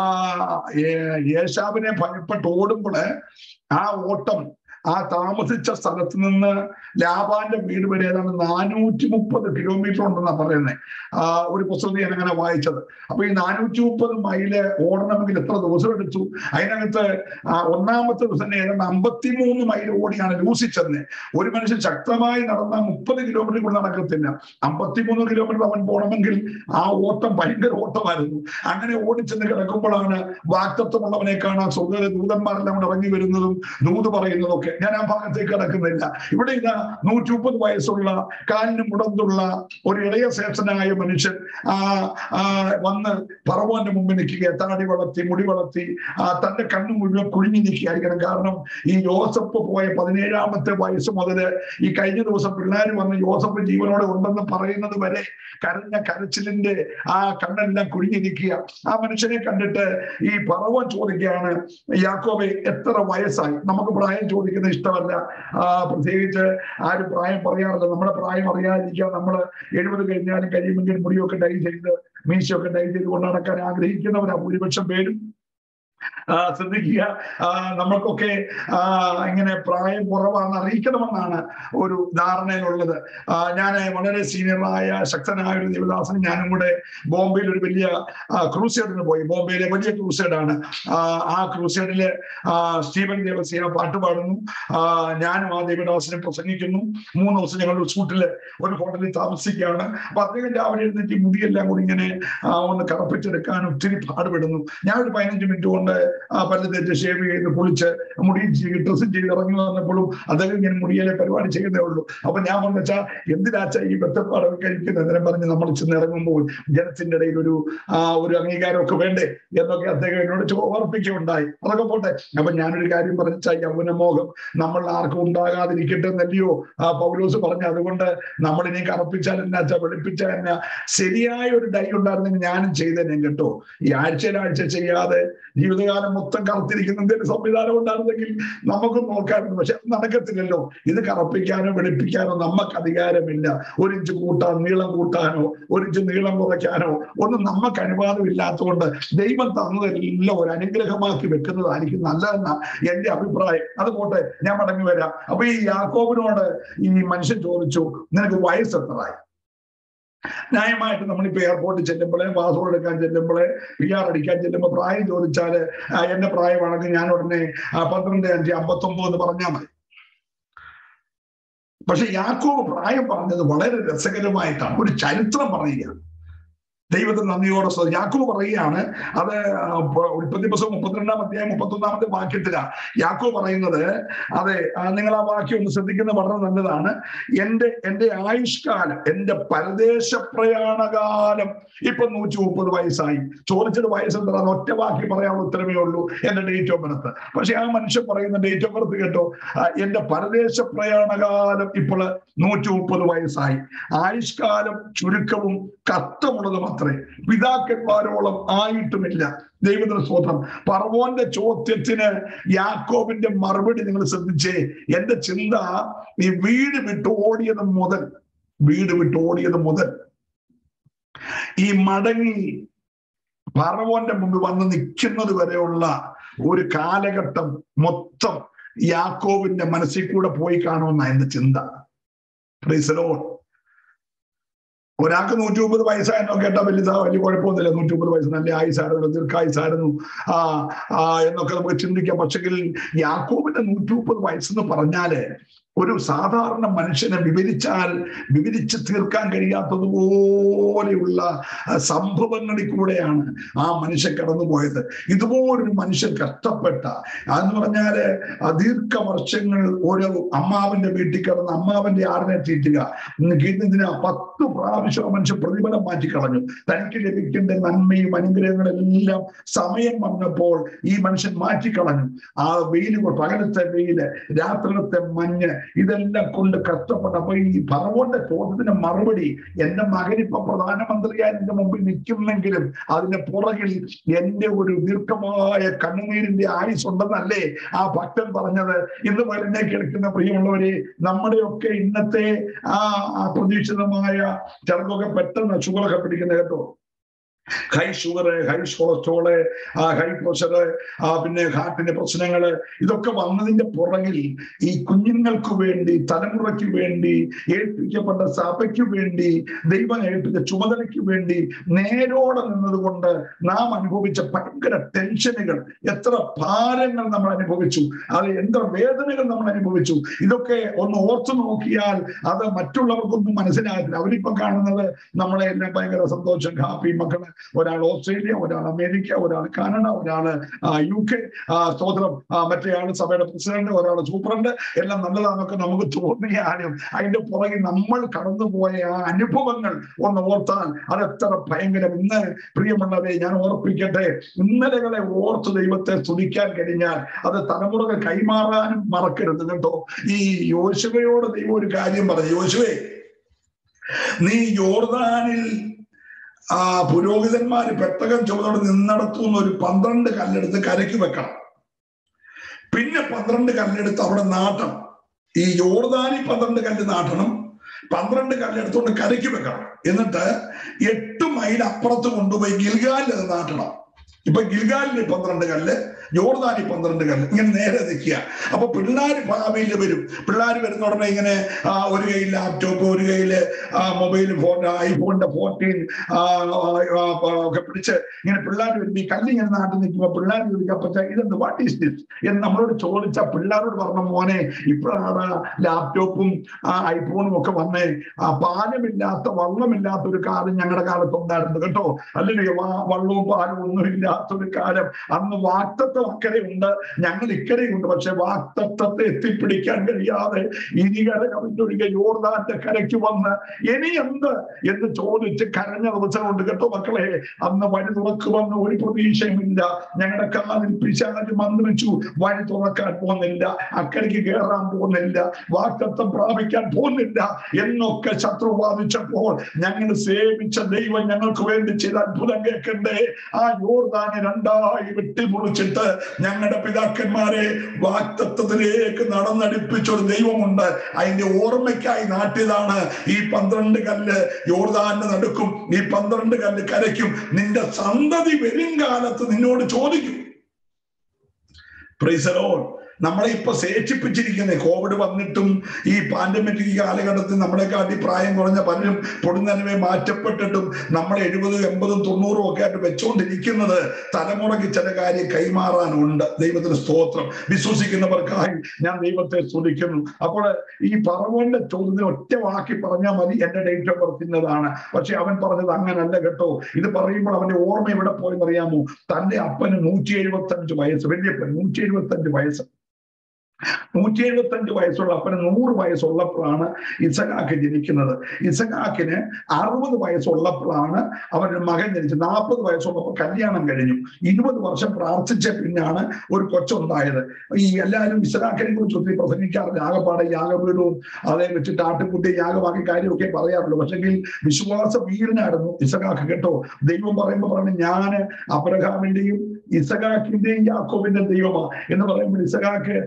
Speaker 3: ഏ- യേശാവിനെ ഭയപ്പെട്ട് ഓടുമ്പോൾ ആ ഓട്ടം ആ താമസിച്ച സ്ഥലത്ത് നിന്ന് ലാബാന്റെ വീട് വരെ ഏതാണ്ട് നാനൂറ്റി മുപ്പത് കിലോമീറ്റർ ഉണ്ടെന്നാ പറയുന്നത് ആ ഒരു പുസ്തകത്തിൽ ഞാൻ അങ്ങനെ വായിച്ചത് അപ്പൊ ഈ നാനൂറ്റി മുപ്പത് മൈല് ഓടണമെങ്കിൽ എത്ര ദിവസം എടുത്തു അതിനകത്ത് ആ ഒന്നാമത്തെ ദിവസം തന്നെ ഏതാണ്ട് അമ്പത്തിമൂന്ന് മൈൽ ഓടിയാണ് ലൂസി ചെന്ന് ഒരു മനുഷ്യൻ ശക്തമായി നടന്ന മുപ്പത് കിലോമീറ്റർ കൂടെ നടക്കത്തില്ല അമ്പത്തിമൂന്ന് കിലോമീറ്റർ അവൻ പോകണമെങ്കിൽ ആ ഓട്ടം ഭയങ്കര ഓട്ടമായിരുന്നു അങ്ങനെ ഓടിച്ചെന്ന് കിടക്കുമ്പോഴാണ് വാക്തത്വമുള്ളവനെ കാണാൻ സ്വർഗ ദൂതന്മാരെല്ലാം കൂടെ ഇറങ്ങി വരുന്നതും ദൂത് പറയുന്നതും ഒക്കെ ഞാൻ ആ ഭാഗത്തേക്ക് കിടക്കുന്നില്ല ഇവിടെ ഇതാ നൂറ്റി മുപ്പത് വയസ്സുള്ള കാലിന് മുടന്തുള്ള ഒരു ഇടയ ശ്രേഷ്ഠനായ മനുഷ്യൻ ആ ആ വന്ന് പറവോന്റെ മുമ്പിൽ നിൽക്കുക താടി വളർത്തി മുടി വളർത്തി ആ തന്റെ കണ്ണു മുഴുവൻ കുഴിഞ്ഞു നിൽക്കുകയായിരിക്കണം കാരണം ഈ യോസഫ് പോയ പതിനേഴാമത്തെ വയസ്സ് മുതല് ഈ കഴിഞ്ഞ ദിവസം പിള്ളേർ വന്ന് യോസഫ് ജീവനോടെ ഉണ്ടെന്ന് പറയുന്നത് വരെ കരഞ്ഞ കരച്ചിലിന്റെ ആ കണ്ണെല്ലാം കുഴിഞ്ഞിരിക്കുക ആ മനുഷ്യനെ കണ്ടിട്ട് ഈ പറവോൻ ചോദിക്കുകയാണ് യാക്കോബെ എത്ര വയസ്സായി നമുക്ക് പ്രായം ചോദിക്കുന്നത് ഇഷ്ടമല്ല ആ പ്രത്യേകിച്ച് ആരും പ്രായം പറയാറില്ല നമ്മുടെ പ്രായം അറിയാതിരിക്കാൻ നമ്മൾ എഴുപത് കഴിഞ്ഞാലും കഴിയുമെങ്കിൽ മുടിയൊക്കെ ഡൈ ചെയ്ത് മീശയൊക്കെ ഡൈ ചെയ്ത് കൊണ്ട് നടക്കാൻ ആഗ്രഹിക്കുന്നവരാ ഭൂരിപക്ഷം പേരും ആ, ശ്രദ്ധിക്കുക ആ, നമ്മൾക്കൊക്കെ ആ, ഇങ്ങനെ പ്രായം കുറവാണെന്ന് അറിയിക്കണമെന്നാണ് ഒരു ധാരണയിലുള്ളത് ഞാൻ വളരെ സീനിയറായ ശക്തനായ ഒരു ദേവദാസൻ ഞാനും കൂടെ ബോംബെയിൽ ഒരു വലിയ ക്രൂസൈഡിന് പോയി ബോംബെയിലെ വലിയ ക്രൂസൈഡാണ് ആ ക്രൂസൈഡില് സ്റ്റീവൻ ദേവസ്യ പാട്ട് പാടുന്നു ആ, ഞാനും ആ ദേവദാസനെ പ്രസംഗിക്കുന്നു മൂന്ന് ദിവസം ഞങ്ങൾ സൂട്ടില് ഒരു ഹോട്ടലിൽ താമസിക്കുകയാണ് അപ്പൊ അദ്ദേഹം രാവിലെ എഴുന്നേറ്റ് ഈ മുടിയെല്ലാം കൂടി ഇങ്ങനെ ആ, ഒന്ന് കറപ്പിച്ചെടുക്കാൻ ഒത്തിരി പാടുപെടുന്നു ഞാൻ ഒരു പതിനഞ്ച് മിനിറ്റ് കൊണ്ട് ആ പല്ല് തേച്ച് ഷേവ് ചെയ്ത് പൊളിച്ച് മുടി ഡ്രസ്സും ചെയ്ത് ഇറങ്ങി വന്നപ്പോഴും അദ്ദേഹം ഇങ്ങനെ മുടിയിലെ പരിപാടി ചെയ്യുന്നേ ഉള്ളൂ അപ്പൊ ഞാൻ പറഞ്ഞു വെച്ചാൽ എന്തിനാച്ചാ ഈ ബന്ധപ്പാടൊക്കെ കഴിക്കുന്നത് അന്നേരം പറഞ്ഞ് നമ്മൾ ചെന്ന് ഇറങ്ങുമ്പോൾ ജനത്തിന്റെ ഇടയിൽ ഒരു ആ ഒരു അംഗീകാരമൊക്കെ വേണ്ടേ എന്നൊക്കെ അദ്ദേഹം എന്നോട് ചോ- ഓർപ്പിക്കുകയുണ്ടായി അതൊക്കെ പോട്ടെ അപ്പൊ ഞാനൊരു കാര്യം പറഞ്ഞാൽ യൗവനമോഹം നമ്മൾ ആർക്കും ഉണ്ടാകാതിരിക്കട്ടെ എന്നല്ലയോ ആ പൗലോസ് പറഞ്ഞു അതുകൊണ്ട് നമ്മൾ ഇനി കറപ്പിച്ചാൽ എന്നാച്ചാ വെളുപ്പിച്ചാൽ എന്നാ ശരിയായ ഒരു ഡൈ ഉണ്ടായിരുന്നെങ്കിൽ ഞാനും ചെയ്തേനെ കേട്ടോ ഈ ആഴ്ചയിലാഴ്ച ചെയ്യാതെ ജീവിതകാലം മൊത്തം കറുത്തിരിക്കുന്ന എന്തെങ്കിലും സംവിധാനം ഉണ്ടായിരുന്നെങ്കിൽ നമുക്കും നോക്കാറുണ്ട് പക്ഷെ അത് നടക്കത്തില്ലല്ലോ ഇത് കറപ്പിക്കാനോ വെളുപ്പിക്കാനോ നമുക്ക് അധികാരമില്ല ഒരു ഇഞ്ച് കൂട്ടാൻ നീളം കൂട്ടാനോ ഒരു ഇഞ്ച് നീളം കുറയ്ക്കാനോ ഒന്നും നമുക്ക് അനുവാദം ഇല്ലാത്തതുകൊണ്ട് ദൈവം തന്നതെല്ലാം ഒരു അനുഗ്രഹമാക്കി വെക്കുന്നതായിരിക്കും നല്ലതെന്ന എന്റെ അഭിപ്രായം അത് പോട്ടെ ഞാൻ മടങ്ങി വരാം അപ്പൊ ഈ യാക്കോബിനോട് ഈ മനുഷ്യൻ ചോദിച്ചു നിനക്ക് വയസ്സ് എത്രയായി ന്യായമായിട്ട് നമ്മളിപ്പോ എയർപോർട്ടിൽ ചെല്ലുമ്പോഴേ പാസ്പോർട്ട് എടുക്കാൻ ചെല്ലുമ്പോഴേ പി ആർ അടിക്കാൻ ചെല്ലുമ്പോൾ പ്രായം ചോദിച്ചാല് ആ, എന്റെ പ്രായമാണെങ്കിൽ ഞാൻ ഉടനെ ആ, പന്ത്രണ്ട് അഞ്ച് അമ്പത്തൊമ്പത് എന്ന് പറഞ്ഞാൽ മതി പക്ഷെ യാക്കോബ് പ്രായം പറഞ്ഞത് വളരെ രസകരമായിട്ടാണ് ഒരു ചരിത്രം പറയുക ദൈവത്തിന് നന്ദിയോടെ സ്തുതി. യാക്കോബ് പറയുകയാണ് അത് ആ, പ- ഉൽപ്പത്തി പുസ്തകം മുപ്പത്തിരണ്ടാം അധ്യായം മുപ്പത്തൊന്നാമത്തെ വാക്യത്തിലാ യാക്കോബ് പറയുന്നത് അതെ ആ, നിങ്ങൾ ആ വാക്യം ഒന്ന് ശ്രദ്ധിക്കുന്നത് വളരെ നല്ലതാണ് എന്റെ എന്റെ ആയുഷ്കാലം എന്റെ പരദേശ പ്രയാണകാലം ഇപ്പൊ നൂറ്റി മുപ്പത് വയസ്സായി ചോദിച്ചത് വയസ്സ് എന്താ ഒറ്റ വാക്കി പറയാനുള്ള ഉത്തരമേ ഉള്ളൂ എന്റെ ഡേറ്റ് ഓഫ് ബർത്ത് പക്ഷെ ആ മനുഷ്യൻ പറയുന്ന ഡേറ്റ് ഓഫ് ബർത്ത് കേട്ടോ ആ, എന്റെ പരദേശ പ്രയാണകാലം ഇപ്പോൾ നൂറ്റി മുപ്പത് വയസ്സായി ആയുഷ്കാലം ചുരുക്കവും കഷ്ടമുള്ളതും അത്രേ പിതാക്കന്മാരോളം ആയിട്ടുമില്ല ദൈവത്തിന് സ്വതം പറവോന്റെ ചോദ്യത്തിന് യാക്കോബിന്റെ മറുപടി നിങ്ങൾ ശ്രദ്ധിച്ചേ എന്റെ ചിന്ത ഈ വീട് വിട്ട് ഓടിയത് മുതൽ വീട് വിട്ട് ഓടിയത് മുതൽ ഈ മടങ്ങി പറവോന്റെ മുമ്പിൽ വന്ന് നിൽക്കുന്നത് വരെയുള്ള ഒരു കാലഘട്ടം മൊത്തം യാക്കോവിന്റെ മനസ്സിൽ കൂടെ പോയി കാണുമെന്ന എന്റെ ചിന്ത പ്രീസലോ ഒരാൾക്ക് നൂറ്റി മുപ്പത് വയസ്സായെന്നോ കേട്ടാ വലുതാ വലിയ കുഴപ്പമൊന്നുമില്ല നൂറ്റി മുപ്പത് വയസ്സ് നല്ല ആയുസായിരുന്നു ദീർഘായുസായിരുന്നു ആ ആ എന്നൊക്കെ നമുക്ക് ചിന്തിക്കാം പക്ഷെങ്കിൽ യാക്കോബിന്റെ നൂറ്റി മുപ്പത് വയസ്സെന്ന് പറഞ്ഞാല് ഒരു സാധാരണ മനുഷ്യനെ വിവരിച്ചാൽ വിവരിച്ച് തീർക്കാൻ കഴിയാത്തതുപോലെയുള്ള സംഭവങ്ങളിൽ കൂടെയാണ് ആ മനുഷ്യൻ കടന്നുപോയത് ഇതുപോലൊരു മനുഷ്യൻ കഷ്ടപ്പെട്ട അതെന്ന് പറഞ്ഞാല് ദീർഘ വർഷങ്ങൾ ഓരോ അമ്മാവന്റെ വീട്ടിൽ കിടന്ന് അമ്മാവന്റെ ആടിനെ തീറ്റുക ഇതിന് പത്ത് പ്രാവശ്യം ആ മനുഷ്യൻ പ്രതിഫലം മാറ്റിക്കളഞ്ഞു തനിക്ക് ലഭിക്കേണ്ട നന്മയും അനുഗ്രഹങ്ങളെല്ലാം സമയം വന്നപ്പോൾ ഈ മനുഷ്യൻ മാറ്റിക്കളഞ്ഞു ആ വെയിൽ പകലത്തെ വെയില് രാത്രിയിലത്തെ മഞ്ഞ് ഇതെല്ലാം കൊണ്ട് കഷ്ടപ്പെട്ട അപ്പൊ ഈ പറവോന്റെ ചോദ്യത്തിന് മറുപടി എന്റെ മകൻ ഇപ്പൊ പ്രധാനമന്ത്രിയായി എന്റെ മുമ്പിൽ നിൽക്കുന്നെങ്കിലും അതിന്റെ പുറകിൽ എന്റെ ഒരു ദീർഘമായ കണ്ണുനീരിന്റെ ആയുസ് ഉണ്ടെന്നല്ലേ ആ ഭക്തൻ പറഞ്ഞത് ഇന്ന് വരുന്നേ കേൾക്കുന്ന പ്രിയമുള്ളവരെ നമ്മുടെയൊക്കെ ഇന്നത്തെ ആ അപ്രതീക്ഷിതമായ ചിലർക്കൊക്കെ പെട്ടെന്ന് ഷുഗറൊക്കെ പിടിക്കുന്ന കേട്ടോ high sugar high cholesterol high pressure പിന്നെ ഹാർട്ടിന്റെ പ്രശ്നങ്ങള് ഇതൊക്കെ വന്നതിന്റെ പുറകിൽ ഈ കുഞ്ഞുങ്ങൾക്ക് വേണ്ടി തലമുറയ്ക്ക് വേണ്ടി ഏൽപ്പിക്കപ്പെട്ട സഭയ്ക്ക് വേണ്ടി ദൈവം ഏൽപ്പിച്ച ചുമതലയ്ക്ക് വേണ്ടി നേരോടെ നിന്നതുകൊണ്ട് നാം അനുഭവിച്ച ഭയങ്കര ടെൻഷനുകൾ എത്ര ഭാരങ്ങൾ നമ്മൾ അനുഭവിച്ചു അത് എത്ര വേദനകൾ നമ്മൾ അനുഭവിച്ചു ഇതൊക്കെ ഒന്ന് ഓർത്തു നോക്കിയാൽ അത് മറ്റുള്ളവർക്കൊന്നും മനസ്സിലാകത്തില്ല അവരിപ്പം കാണുന്നത് നമ്മളെ എല്ലാം ഭയങ്കര സന്തോഷം ഹാപ്പി മക്കള് ഒരാൾ ഓസ്ട്രേലിയ ഒരാൾ അമേരിക്ക ഒരാൾ കാനഡ ഒരാള് യു കെ സ്തോത്രം മറ്റേ ആള് സഭയുടെ പ്രസിഡന്റ് ഒരാൾ സൂപ്രണ്ട് എല്ലാം നല്ലതാണെന്നൊക്കെ നമുക്ക് തോന്നിയാലും അതിന്റെ പുറകെ നമ്മൾ കടന്നുപോയ ആ അനുഭവങ്ങൾ ഒന്ന് ഓർത്താൽ അത് എത്ര ഭയങ്കരം ഇന്ന് പ്രിയമുള്ളവരെ ഞാൻ ഓർപ്പിക്കട്ടെ ഇന്നലകളെ ഓർത്ത് ദൈവത്തെ സ്തുതിക്കാൻ കഴിഞ്ഞാൽ അത് തലമുറകൾ കൈമാറാനും മറക്കരുത് കേട്ടോ ഈ യോശുവയോട് ദൈവം ഒരു കാര്യം പറഞ്ഞു യോശുവേ നീ യോർദാനിൽ ആ പുരോഹിതന്മാര് പെട്ടകം ചുമതോടെ നിന്നടത്തുന്ന ഒരു പന്ത്രണ്ട് കല്ലെടുത്ത് കരയ്ക്ക് വെക്കണം പിന്നെ പന്ത്രണ്ട് കല്ലെടുത്ത് അവിടെ നാട്ടണം ഈ യോർദാനി പന്ത്രണ്ട് കല്ല് നാട്ടണം പന്ത്രണ്ട് കല്ലെടുത്തുകൊണ്ട് കരയ്ക്ക് വെക്കണം എന്നിട്ട് എട്ട് മൈൽ അപ്പുറത്ത് കൊണ്ടുപോയി ഗിൽഗാലിൽ അത് നാട്ടണം ഇപ്പൊ ഗിൽഗാലിൽ പന്ത്രണ്ട് കല്ല് ജോർദാനി പന്ത്രണ്ട് കല്ല് ഇങ്ങനെ നേരെ നിൽക്കുക അപ്പൊ പിള്ളേർ ഭാവിയിൽ വരും പിള്ളേർ വരുന്ന ഉടനെ ഇങ്ങനെ ആ, ഒരു കയ്യിൽ ലാപ്ടോപ്പ് ഒരു കയ്യിൽ മൊബൈൽ ഫോൺ ഐഫോണിന്റെ ഫോർട്ടീൻ ഒക്കെ പിടിച്ച് ഇങ്ങനെ പിള്ളേർ വരും ഈ കല്ല് ഇങ്ങനെ നാട്ടിൽ നിൽക്കുമ്പോൾ പിള്ളേർ ചോദിക്കുക അപ്പച്ച ഇതെന്ത് വാട്ട് ഈസ് ദിസ് എന്ന് നമ്മളോട് ചോദിച്ച പിള്ളേരോട് പറഞ്ഞ മോനെ ഇപ്പോഴാണ് ലാപ്ടോപ്പും ഐഫോണും ഒക്കെ വന്നേ ആ പാലമില്ലാത്ത വള്ളമില്ലാത്ത ഒരു കാലം ഞങ്ങളുടെ കാലത്ത് ഉണ്ടായിരുന്നു കേട്ടോ അല്ലെങ്കിൽ വള്ളവും പാലും ഒന്നും ഇല്ലാത്തൊരു കാലം അന്ന് വാക്തത്വം അക്കരെയുണ്ട് ഞങ്ങൾ ഇക്കരെയുണ്ട് പക്ഷെ വാക്തത്വത്തെ എത്തിപ്പിടിക്കാൻ കഴിയാതെ ഇനികര കവിഞ്ഞൊഴികെ യോർദാന്റെ കരയ്ക്ക് വന്ന് ഇനി എന്ത് എന്ന് ചോദിച്ച് കരഞ്ഞ ദിവസമുണ്ട് കേട്ടോ മക്കളെ അന്ന് വഴി തുറക്കുമെന്ന് ഒരു പ്രതീക്ഷയുമില്ല ഞങ്ങളുടെ കാലിൽ പിശാച് മന്ത്രിച്ചു വഴി തുറക്കാൻ പോകുന്നില്ല അക്കരയ്ക്ക് കയറാൻ പോകുന്നില്ല വാക്തത്വം പ്രാപിക്കാൻ പോകുന്നില്ല എന്നൊക്കെ ശത്രു വാദിച്ചപ്പോൾ ഞങ്ങൾ സേവിച്ച ദൈവം ഞങ്ങൾക്ക് വേണ്ടി ചെയ്ത അത്ഭുതം കേൾക്കണ്ടേ ആ യോർദാനെ രണ്ടായി വെട്ടിമുറിച്ചിട്ട് ഞങ്ങളുടെ പിതാക്കന്മാരെ വാക്തത്വത്തിലേക്ക് നടന്നടിപ്പിച്ച ഒരു ദൈവമുണ്ട് അതിന്റെ ഓർമ്മയ്ക്കായി നാട്ടിയതാണ് ഈ പന്ത്രണ്ട് കല്ല് യോർദാന്റെ നടുക്കും ഈ പന്ത്രണ്ട് കല്ല് കരയ്ക്കും നിന്റെ സന്തതി വരും കാലത്ത് നിന്നോട് ചോദിക്കും പ്രൈസലോൺ നമ്മളെ ഇപ്പൊ ശേഷിപ്പിച്ചിരിക്കുന്നത് കോവിഡ് വന്നിട്ടും ഈ പാൻഡമിക് കാലഘട്ടത്തിൽ നമ്മളെക്കാട്ടി പ്രായം കുറഞ്ഞ പലരും പൊടുന്നനവെ മാറ്റപ്പെട്ടിട്ടും നമ്മൾ എഴുപതും എൺപതും തൊണ്ണൂറും ഒക്കെ ആയിട്ട് വെച്ചുകൊണ്ടിരിക്കുന്നത് തലമുറയ്ക്ക് ചില കാര്യം കൈമാറാനുണ്ട് ദൈവത്തിന് സ്തോത്രം വിശ്വസിക്കുന്നവർക്കായി ഞാൻ ദൈവത്തെ സ്തുതിക്കുന്നു അപ്പോൾ ഈ പറവോന്റെ ചോദ്യത്തിന് ഒറ്റ വാക്കി പറഞ്ഞാൽ മതി എന്റെ ഡേറ്റ് ഓഫ് ബർത്ത് ഇന്നതാണ് പക്ഷെ അവൻ പറഞ്ഞത് അങ്ങനല്ല കേട്ടോ ഇത് പറയുമ്പോൾ അവന്റെ ഓർമ്മ എവിടെ പോയെന്നറിയാമോ തന്റെ അപ്പന് നൂറ്റി എഴുപത്തി അഞ്ച് വയസ്സ് വലിയപ്പൻ നൂറ്റി എഴുപത്തി അഞ്ച് വയസ്സ് നൂറ്റി എഴുപത്തി അഞ്ച് വയസ്സുള്ള അപ്പന് നൂറ് വയസ്സുള്ളപ്പോഴാണ് ഇസഖാക്ക് ജനിക്കുന്നത് ഇസഖാക്കിന് അറുപത് വയസ്സുള്ളപ്പോഴാണ് അവരുടെ മകൻ ജനിച്ചത് നാൽപ്പത് വയസ്സുള്ളപ്പോൾ കല്യാണം കഴിഞ്ഞു ഇരുപത് വർഷം പ്രാർത്ഥിച്ച പിന്നാണ് ഒരു കൊച്ചുണ്ടായത് ഈ എല്ലാവരും ഇസഖാക്കിനെ കുറിച്ച് ഒത്തിരി പ്രസംഗിക്കാറില്ല ആകപ്പാടെ യാഗവീടവും അതേ വെച്ചിട്ട് ആട്ടുകുട്ടി യാഗമാക്കി കാര്യമൊക്കെ പറയാറുള്ളൂ പക്ഷെങ്കിൽ വിശ്വാസ വീരനായിരുന്നു ഇസഖാക്ക് കേട്ടോ ദൈവം പറയുമ്പോൾ പറഞ്ഞു ഞാന് അബ്രഹാമിന്റെയും ഇസഖാക്കിന്റെയും യാക്കോബിന്റെ ദൈവമാ എന്ന് പറയുമ്പോൾ ഇസഖാക്ക്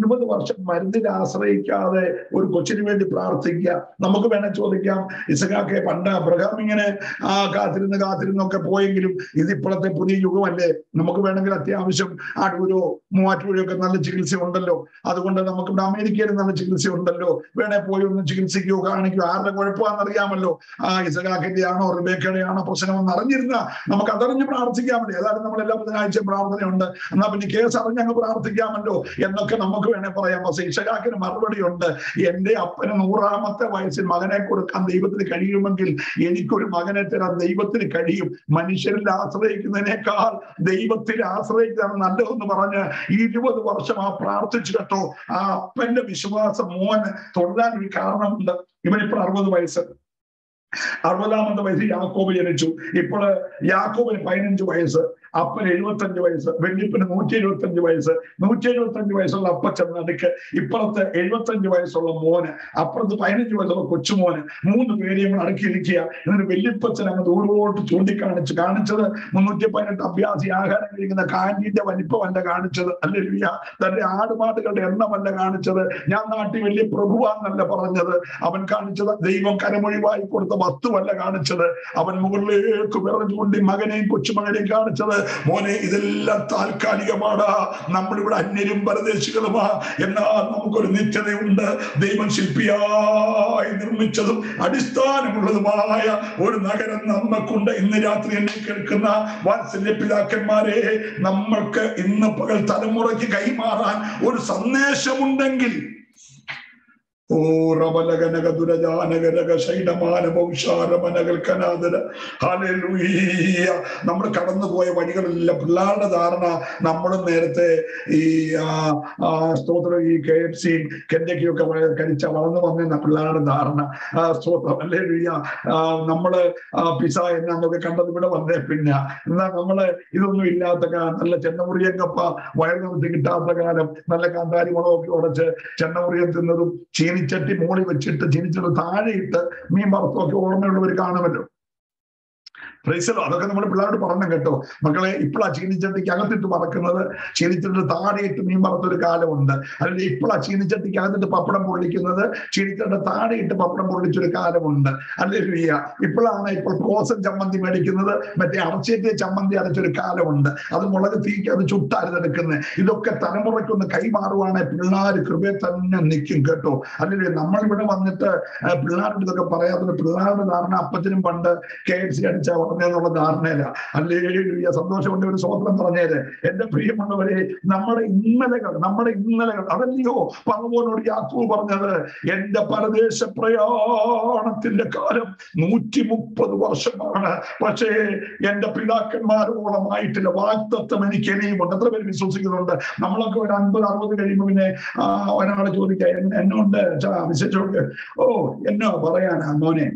Speaker 3: ഇരുപത് വർഷം മരുന്നിനെ ആശ്രയിക്കാതെ ഒരു കൊച്ചിന് വേണ്ടി പ്രാർത്ഥിക്കുക നമുക്ക് വേണേ ചോദിക്കാം ഇസഖാക്കെ പണ്ട് അബ്രഹാം ഇങ്ങനെ ആ കാത്തിരുന്ന് കാത്തിരുന്നൊക്കെ പോയെങ്കിലും ഇത് ഇപ്പോഴത്തെ പുതിയ യുഗമല്ലേ നമുക്ക് വേണമെങ്കിൽ അത്യാവശ്യം ആടൂരോ മൂവാറ്റുപുഴയോ ഒക്കെ നല്ല ചികിത്സ ഉണ്ടല്ലോ അതുകൊണ്ട് നമുക്ക് ഇവിടെ അമേരിക്കയിൽ നല്ല ചികിത്സ ഉണ്ടല്ലോ വേണേ പോയി ഒന്ന് ചികിത്സിക്കുകയോ കാണിക്കുകയോ ആരുടെ കുഴപ്പമാണെന്ന് അറിയാമല്ലോ ആ ഇസഖാക്കിന്റെ ആണോ റിബേക്കയുടെ ആണോ പ്രശ്നമെന്ന് അറിഞ്ഞിരുന്ന നമുക്ക് അതറിഞ്ഞ് പ്രാർത്ഥിക്കാമല്ലോ ഏതായാലും നമ്മൾ എല്ലാ ബുധനാഴ്ചയും പ്രാർത്ഥനയുണ്ട് എന്നാ പിന്നെ കേസ് അറിഞ്ഞ് അങ്ങ് പ്രാർത്ഥിക്കാമല്ലോ എന്നൊക്കെ നമുക്ക് വേണേ പറയാം പക്ഷെ ഇഷകാക്കിന് മറുപടി ഉണ്ട് എന്റെ അപ്പന് നൂറാമത്തെ വയസ്സിൽ മകനെ കൊടുക്കാൻ ദൈവത്തിന് കഴിയുമെങ്കിൽ എനിക്കൊരു മകനെ തരാൻ ദൈവത്തിന് കഴിയും മനുഷ്യരിൽ ആശ്രയിക്കുന്നതിനേക്കാൾ ദൈവത്തിൽ ആശ്രയിക്കുന്നതാണ് നല്ലതെന്ന് പറഞ്ഞ് ഇരുപത് വർഷം ആ പ്രാർത്ഥിച്ചു കേട്ടോ ആ അപ്പന്റെ വിശ്വാസം മോന് തുടരാൻ ഒരു കാരണമുണ്ട് ഇവനിപ്പോൾ അറുപത് വയസ്സ് അറുപതാമത്തെ വയസ്സിൽ യാക്കോബ് ജനിച്ചു ഇപ്പോൾ യാക്കോബിന് പതിനഞ്ച് വയസ്സ് അപ്പന് എഴുപത്തഞ്ച് വയസ്സ് വല്യപ്പന് നൂറ്റി എഴുപത്തഞ്ച് വയസ്സ് നൂറ്റി എഴുപത്തഞ്ച് വയസ്സുള്ള അപ്പച്ചൻ നടുക്ക് ഇപ്പുറത്ത് എഴുപത്തഞ്ച് വയസ്സുള്ള മോന് അപ്പുറത്ത് പതിനഞ്ച് വയസ്സുള്ള കൊച്ചുമോന് മൂന്ന് പേരെയും അടുക്കിയിരിക്കുക എന്നിട്ട് വല്യപ്പച്ചൻ അങ്ങ് ദൂരോട്ട് ചൂണ്ടിക്കാണിച്ച് കാണിച്ചത് മുന്നൂറ്റി പതിനെട്ട് അഭ്യാസി ആഹാരം കഴിക്കുന്ന കാന്റീന്റെ വലിപ്പമല്ല കാണിച്ചത് അല്ലെ തന്റെ ആടുമാടുകളുടെ എണ്ണമല്ല കാണിച്ചത് ഞാൻ നാട്ടിൽ വലിയ പ്രഭുവാന്നല്ല പറഞ്ഞത് അവൻ കാണിച്ചത് ദൈവം കരമൊഴിവായി കൊടുത്ത വസ്തുവല്ല കാണിച്ചത് അവൻ മുകളിലേക്ക് വിറഞ്ഞുകൊണ്ട് മകനെയും കൊച്ചുമകനെയും കാണിച്ചത് മോനെ ഇതെല്ലാം താൽക്കാലികമാണ് നമ്മളിവിടെ അന്യരും പരദേശികളുമാ എന്നാൽ നമുക്കൊരു നിത്യതയുണ്ട് ദൈവം ശില്പിയായി നിർമ്മിച്ചതും അടിസ്ഥാനമുള്ളതുമായ ഒരു നഗരം നമ്മക്കുണ്ട് ഇന്ന് രാത്രി എന്നെ കേൾക്കുന്ന വാത്സല്യ പിതാക്കന്മാരെ നമ്മൾക്ക് ഇന്ന് പകൽ തലമുറയ്ക്ക് കൈമാറാൻ ഒരു സന്ദേശമുണ്ടെങ്കിൽ ഓ റവലകനക ദുരജാനകരക ശൈലമാന ബൗഷാരമനകൾ കനാദര ഹാലൂയ്യ നമ്മൾ കടന്നുപോയ വഴികളെല്ലാം പിള്ളേരുടെ ധാരണ നമ്മളും നേരത്തെ ഈ ആ, ആ, സ്തോത്രം ഈ കെ എഫ് സി കെൻഡക്കിയും ഒക്കെ കഴിച്ച വളർന്നു വന്നിരുന്ന പിള്ളേരുടെ ധാരണ ആ, സ്തോത്രം അല്ലേ നമ്മള് ആ, പിസ എന്നൊക്കെ കണ്ടത് ഇവിടെ വന്നേ പിന്നെ എന്നാ നമ്മള് ഇതൊന്നും ഇല്ലാത്ത കാലം നല്ല ചെന്നമുറിയങ്കപ്പ വയർ നിർത്തി കിട്ടാത്ത കാലം നല്ല കാന്താരി മുളകൊക്കെ ഉടച്ച് ചെന്നമുറിയം തിന്നതും ചീനിച്ചട്ടി മോളി വെച്ചിട്ട് ചീനിച്ചട്ട് താഴെയിട്ട് മീൻ വറുത്തുമൊക്കെ ഓർമ്മയുള്ളവർ കാണുമല്ലോ പ്രൈസലോ അതൊക്കെ നമ്മൾ പിള്ളേരോട് പറഞ്ഞു കേട്ടോ മക്കളെ ഇപ്പോഴാ ചീനിച്ചട്ടിക്ക് അകത്തിട്ട് പറക്കുന്നത് ചീനിച്ചട്ടി താഴെയിട്ട് മീൻ വറുത്തൊരു കാലമുണ്ട് അല്ലെങ്കിൽ ഇപ്പോഴാ ചീനിച്ചട്ടിക്ക് അകത്തിട്ട് പപ്പടം പൊള്ളിക്കുന്നത് ചീനിച്ചട്ടി താഴെയിട്ട് പപ്പടം പൊള്ളിച്ചൊരു കാലമുണ്ട് അല്ലേ ലുയ്യ ഇപ്പോഴാണ് ഇപ്പോൾ കോസൻ ചമ്മന്തി മേടിക്കുന്നത് മറ്റേ അറച്ചേറ്റിയ ചമ്മന്തി അരച്ചൊരു കാലമുണ്ട് അത് മുളക് തീക്ക് അത് ചുട്ടാരുതെടുക്കുന്നത് ഇതൊക്കെ തലമുറയ്ക്കൊന്ന് കൈമാറുവാണ് പിള്ളേർ കൃപയെ തന്നെ നിൽക്കും കേട്ടോ അല്ലെങ്കിൽ നമ്മളിവിടെ വന്നിട്ട് ആ, പിള്ളേരോട് ഇതൊക്കെ പറയാതെ പിള്ളേരുടെ ധാരണ അപ്പച്ചനും പണ്ട് കെ എഫ് സി അടിച്ചാ പറഞ്ഞെന്നുള്ള ധാരണയില്ല അല്ലേ സന്തോഷമുണ്ട് ഒരു സ്വതന്ത്രം പറഞ്ഞേര് എന്റെ പ്രിയമുള്ളവരെ നമ്മുടെ ഇന്നലകൾ നമ്മുടെ ഇന്നലകൾ അതല്ലയോ പറവോനോട് യാക്കൂ പറഞ്ഞത് എന്റെ പരദേശ പ്രയാണത്തിന്റെ കാലം നൂറ്റി മുപ്പത് വർഷമാണ് പക്ഷേ എന്റെ പിതാക്കന്മാരോളമായിട്ടില്ല വാക്തത്വം എനിക്ക് ഇനിയുമുണ്ട് എത്ര പേര് വിശ്വസിക്കുന്നുണ്ട് നമ്മളൊക്കെ ഒരു അൻപത് അറുപത് കഴിയുമ്പോൾ പിന്നെ ആ, ഒരാളെ ചോദിക്കാം "എൻ- എന്നോണ്ട് വിശ്വസിച്ചോണ്ട് ഓ എന്നോ പറയാനാ മോനെ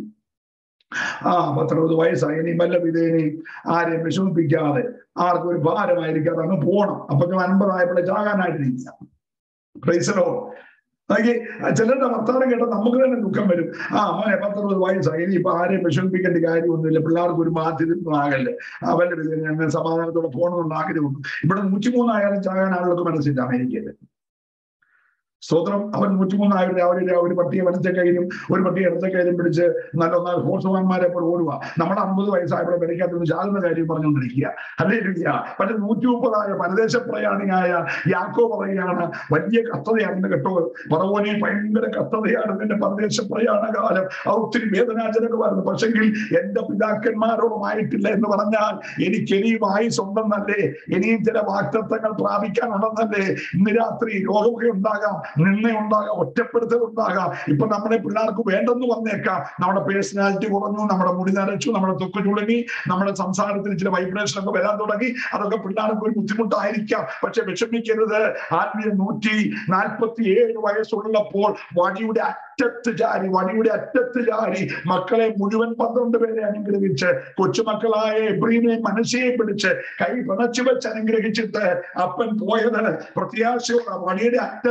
Speaker 3: ആ പത്തറുപത് വയസ്സായി ഇനി വല്ല വിധേനി ആരെയും വിഷമിപ്പിക്കാതെ ആർക്കും ഒരു ഭാരമായിരിക്കാതെ അങ്ങ് പോണം അപ്പൊ ഞാൻ അൻപതായപ്പോഴേ ചാകാനായിട്ടിരിക്കുക പ്രൈസലോ നോക്കി ചിലരുടെ വർത്തമാനം കേട്ടാൽ നമുക്ക് തന്നെ ദുഃഖം വരും ആ മോനെ പത്തറുപത് വയസ്സായി ഇനി ഇപ്പൊ ആരെയും വിഷമിപ്പിക്കേണ്ട കാര്യമൊന്നുമില്ല പിള്ളേർക്ക് ഒരു മാറ്റത്തിനും ആകല്ലേ ആ വല്ല വിധേന ഞങ്ങൾ സമാധാനത്തോടെ പോകണമെന്നുള്ള ആഗ്രഹമുണ്ട് ഇവിടെ നൂറ്റിമൂന്നായാലും ചാകാൻ ആളുകൾക്ക് മനസ്സില്ല അമേരിക്കയിൽ സ്തോത്രം അവൻ നൂറ്റിമൂന്നായിരം രാവിലെ രാവിലെ പട്ടിയെ വലത്തെ കയ്യിലും ഒരു പട്ടിയെ ഇടത്തെ കയ്യിലും പിടിച്ച് നല്ല ഒന്നാൾ ഫോഴ്സവാന്മാരെ പോലെ ഓടുക നമ്മുടെ അമ്പത് വയസ്സായപ്പോൾ വിലക്കാത്ത ചാകുന്ന കാര്യം പറഞ്ഞുകൊണ്ടിരിക്കുക അല്ലേ ഇല്ല പക്ഷെ നൂറ്റി മുപ്പതായ പരദേശ പ്രയാണിയായ യാക്കോ പറയുകയാണ് വലിയ കഷ്ടതയാണ് കേട്ടോ പറവോനെ ഭയങ്കര കഷ്ടതയാണ് എന്റെ പരദേശ പ്രയാണ കാലം അത് ഒത്തിരി വേദനാജനകമായിരുന്നു പക്ഷെങ്കിൽ എന്റെ പിതാക്കന്മാരോടുമായിട്ടില്ല എന്ന് പറഞ്ഞാൽ എനിക്ക് ഇനിയും ആയുസ് ഉണ്ടെന്നല്ലേ ഇനിയും ചില വാക്തത്വങ്ങൾ പ്രാപിക്കാനുണ്ടെന്നല്ലേ ഇന്ന് രാത്രി രോഗമൊക്കെ ഉണ്ടാകാം നിന്ന ഉണ്ടാകാം ഒറ്റപ്പെടുത്തൽ ഉണ്ടാകാം ഇപ്പൊ നമ്മുടെ പിള്ളേർക്ക് വേണ്ടെന്ന് വന്നേക്കാം നമ്മുടെ പേഴ്സണാലിറ്റി കുറഞ്ഞു നമ്മുടെ മുടി നരച്ചു നമ്മുടെ തൊക്ക് ചുളുങ്ങി നമ്മുടെ സംസാരത്തിൽ ചില വൈബ്രേഷൻ ഒക്കെ വരാൻ തുടങ്ങി അതൊക്കെ പിള്ളേർക്ക് ഒരു ബുദ്ധിമുട്ടായിരിക്കാം പക്ഷെ വിഷമിക്കരുത് ആത്മീയ നൂറ്റി നാൽപ്പത്തി ഏഴ് വയസ്സുള്ളപ്പോൾ വടിയുടെ അറ്റത്ത് ചാരി വടിയുടെ അറ്റത്ത് ചാരി മക്കളെ മുഴുവൻ പന്ത്രണ്ട് പേരെ അനുഗ്രഹിച്ച് കൊച്ചുമക്കളായ എബ്രീനെയും മനസ്സെയും പിടിച്ച് കൈ പിണച്ചു വെച്ച് അനുഗ്രഹിച്ചിട്ട് അപ്പൻ പോയത് പ്രത്യാശയോടെ വടിയുടെ അറ്റത്ത് ചാരി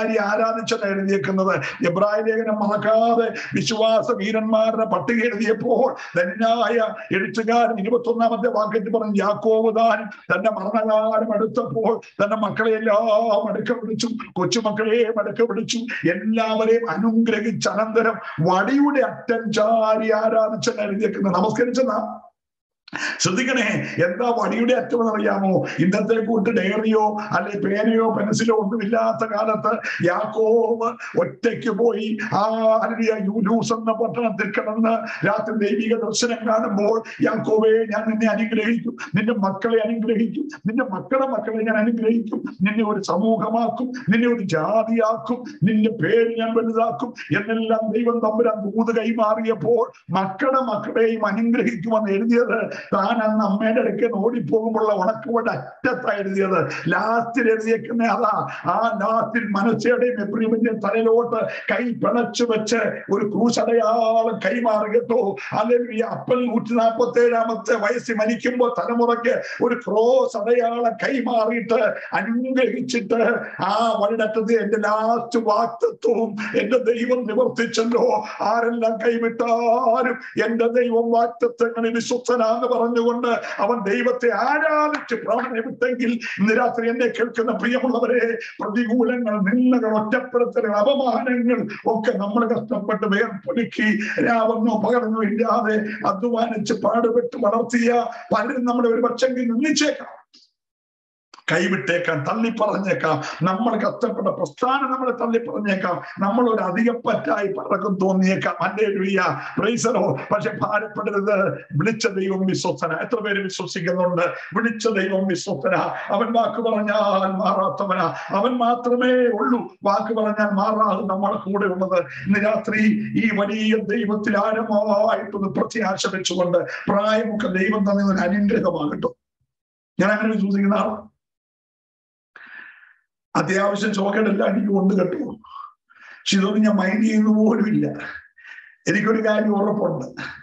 Speaker 3: ചാരി ആരാധിച്ചത് എഴുതിയേക്കുന്നത് എബ്രായ ലേഖനം മറക്കാതെ വിശ്വാസ വീരന്മാരുടെ പട്ടിക എഴുതിയപ്പോൾ ധന്യായ എഴുത്തുകാരൻ ഇരുപത്തി ഒന്നാമത്തെ വാക്യത്തിൽ പറഞ്ഞു യാക്കോവ് താൻ തന്റെ മരണകാലം എടുത്തപ്പോൾ തന്റെ മക്കളെ എല്ലാം അടുക്ക വിളിച്ചു കൊച്ചുമക്കളെയും അടുക്ക വിളിച്ചു എല്ലാവരെയും അനുഗ്രഹിച്ച അനന്തരം വടിയുടെ അറ്റം ചാരി ആരാധിച്ചെന്ന് എഴുതിയേക്കുന്നത് നമസ്കരിച്ചതാ ശ്രദ്ധിക്കണേ എന്താ വടിയുടെ അറ്റം എന്നറിയാമോ ഇന്നത്തെ കൂട്ട് ഡയറിയോ അല്ലെ പേനയോ പെൻസിലോ ഒന്നുമില്ലാത്ത കാലത്ത് യാക്കോബ് ഒറ്റയ്ക്ക് പോയി ആ അല്ലിയ യൂലൂസ് എന്ന പട്ടണത്തിൽ കിടന്ന് രാത്രി ദൈവിക ദർശനം കാണുമ്പോൾ യാക്കോബെ ഞാൻ നിന്നെ അനുഗ്രഹിക്കും നിന്റെ മക്കളെ അനുഗ്രഹിക്കും നിന്റെ മക്കളെ മക്കളെ ഞാൻ അനുഗ്രഹിക്കും നിന്നെ ഒരു സമൂഹമാക്കും നിന്നെ ഒരു ജാതിയാക്കും നിന്റെ പേര് ഞാൻ വലുതാക്കും എന്നെല്ലാം ദൈവം തമ്പുരാൻ ദൂത് കൈമാറിയപ്പോൾ മക്കളുടെ മക്കളെയും അനുഗ്രഹിക്കുമെന്ന് എഴുതിയത് താൻ അന്ന് അമ്മയുടെ അടുക്കൽ ഓടിപ്പോകുമ്പോഴുള്ള ഉണക്കുകൊണ്ട് അറ്റത്താ എഴുതിയത് ലാസ്റ്റിൽ എഴുതിയേക്കുന്ന അതാ ആ ലാസ്റ്റിൽ മനസ്സയുടെയും എബ്രീമിന്റെയും തലയിലോട്ട് കൈ പിണച്ചു വെച്ച് ഒരു ക്രൂശടയാളം കൈമാറി കേട്ടോ അല്ലെങ്കിൽ അപ്പൻ നൂറ്റി നാൽപ്പത്തി ഏഴാമത്തെ വയസ്സിൽ മരിക്കുമ്പോൾ തലമുറയ്ക്ക് ഒരു ക്രോസ് അടയാളം കൈമാറിയിട്ട് അനുഗ്രഹിച്ചിട്ട് ആ വഴിടത്തത് എന്റെ ലാസ്റ്റ് വാക്തത്വവും എന്റെ ദൈവം നിവർത്തിച്ചല്ലോ ആരെല്ലാം കൈവിട്ടാലും എന്റെ ദൈവം വാക്തത്വങ്ങളിൽ വിശ്വസ്തനാന്ന് പറഞ്ഞുകൊണ്ട് അവൻ ദൈവത്തെ ആരാധിച്ച് പ്രാണനെ വിട്ടെങ്കിൽ ഇന്ന് രാത്രി എന്നെ കേൾക്കുന്ന പ്രിയമുള്ളവരെ പ്രതികൂലങ്ങൾ നിന്ദകൾ ഒറ്റപ്പെടുത്തലുകൾ അപമാനങ്ങൾ ഒക്കെ നമ്മൾ കഷ്ടപ്പെട്ട് വേർപ്പൊലുക്കി രാവെന്നോ പകർന്നോ ഇല്ലാതെ അധ്വാനിച്ച് പാടുപെട്ട് വളർത്തിയ പലരും നമ്മളെ ഒരു പക്ഷെങ്കിൽ നിന്നിച്ചേക്കാം കൈവിട്ടേക്കാം തള്ളി പറഞ്ഞേക്കാം നമ്മൾ കഷ്ടപ്പെട്ട പ്രസ്ഥാനം നമ്മളെ തള്ളി പറഞ്ഞേക്കാം നമ്മൾ ഒരു അധികപ്പറ്റായി പലർക്കും തോന്നിയേക്കാം അല്ലേ ലുയ്യ പ്രൈസറോ പക്ഷെ ഭാരപ്പെടരുത് വിളിച്ച ദൈവം വിശ്വസ്തന എത്ര പേര് വിശ്വസിക്കുന്നുണ്ട് വിളിച്ച ദൈവം വിശ്വസ്തന അവൻ വാക്ക് പറഞ്ഞാൽ മാറാത്തവനാ അവൻ മാത്രമേ ഉള്ളൂ വാക്ക് പറഞ്ഞാൽ മാറാതെ നമ്മളെ കൂടെ ഉള്ളത് ഇന്ന് രാത്രി ഈ വലിയ ദൈവത്തിൽ ആഴമായിട്ടൊന്ന് പ്രത്യാശ വെച്ചുകൊണ്ട് പ്രായമൊക്കെ ദൈവം തന്നെ ഒരു അനുഗ്രഹമാകട്ടോ ഞാൻ അങ്ങനെ വിശ്വസിക്കുന്ന ആളാണ് അത്യാവശ്യം ചോക്കേടെല്ലാം എനിക്ക് കൊണ്ട് കേട്ടോ പക്ഷെ ഇതൊന്നും ഞാൻ മൈൻഡ് ചെയ്യുന്ന പോലുമില്ല എനിക്കൊരു കാര്യം ഉറപ്പുണ്ട്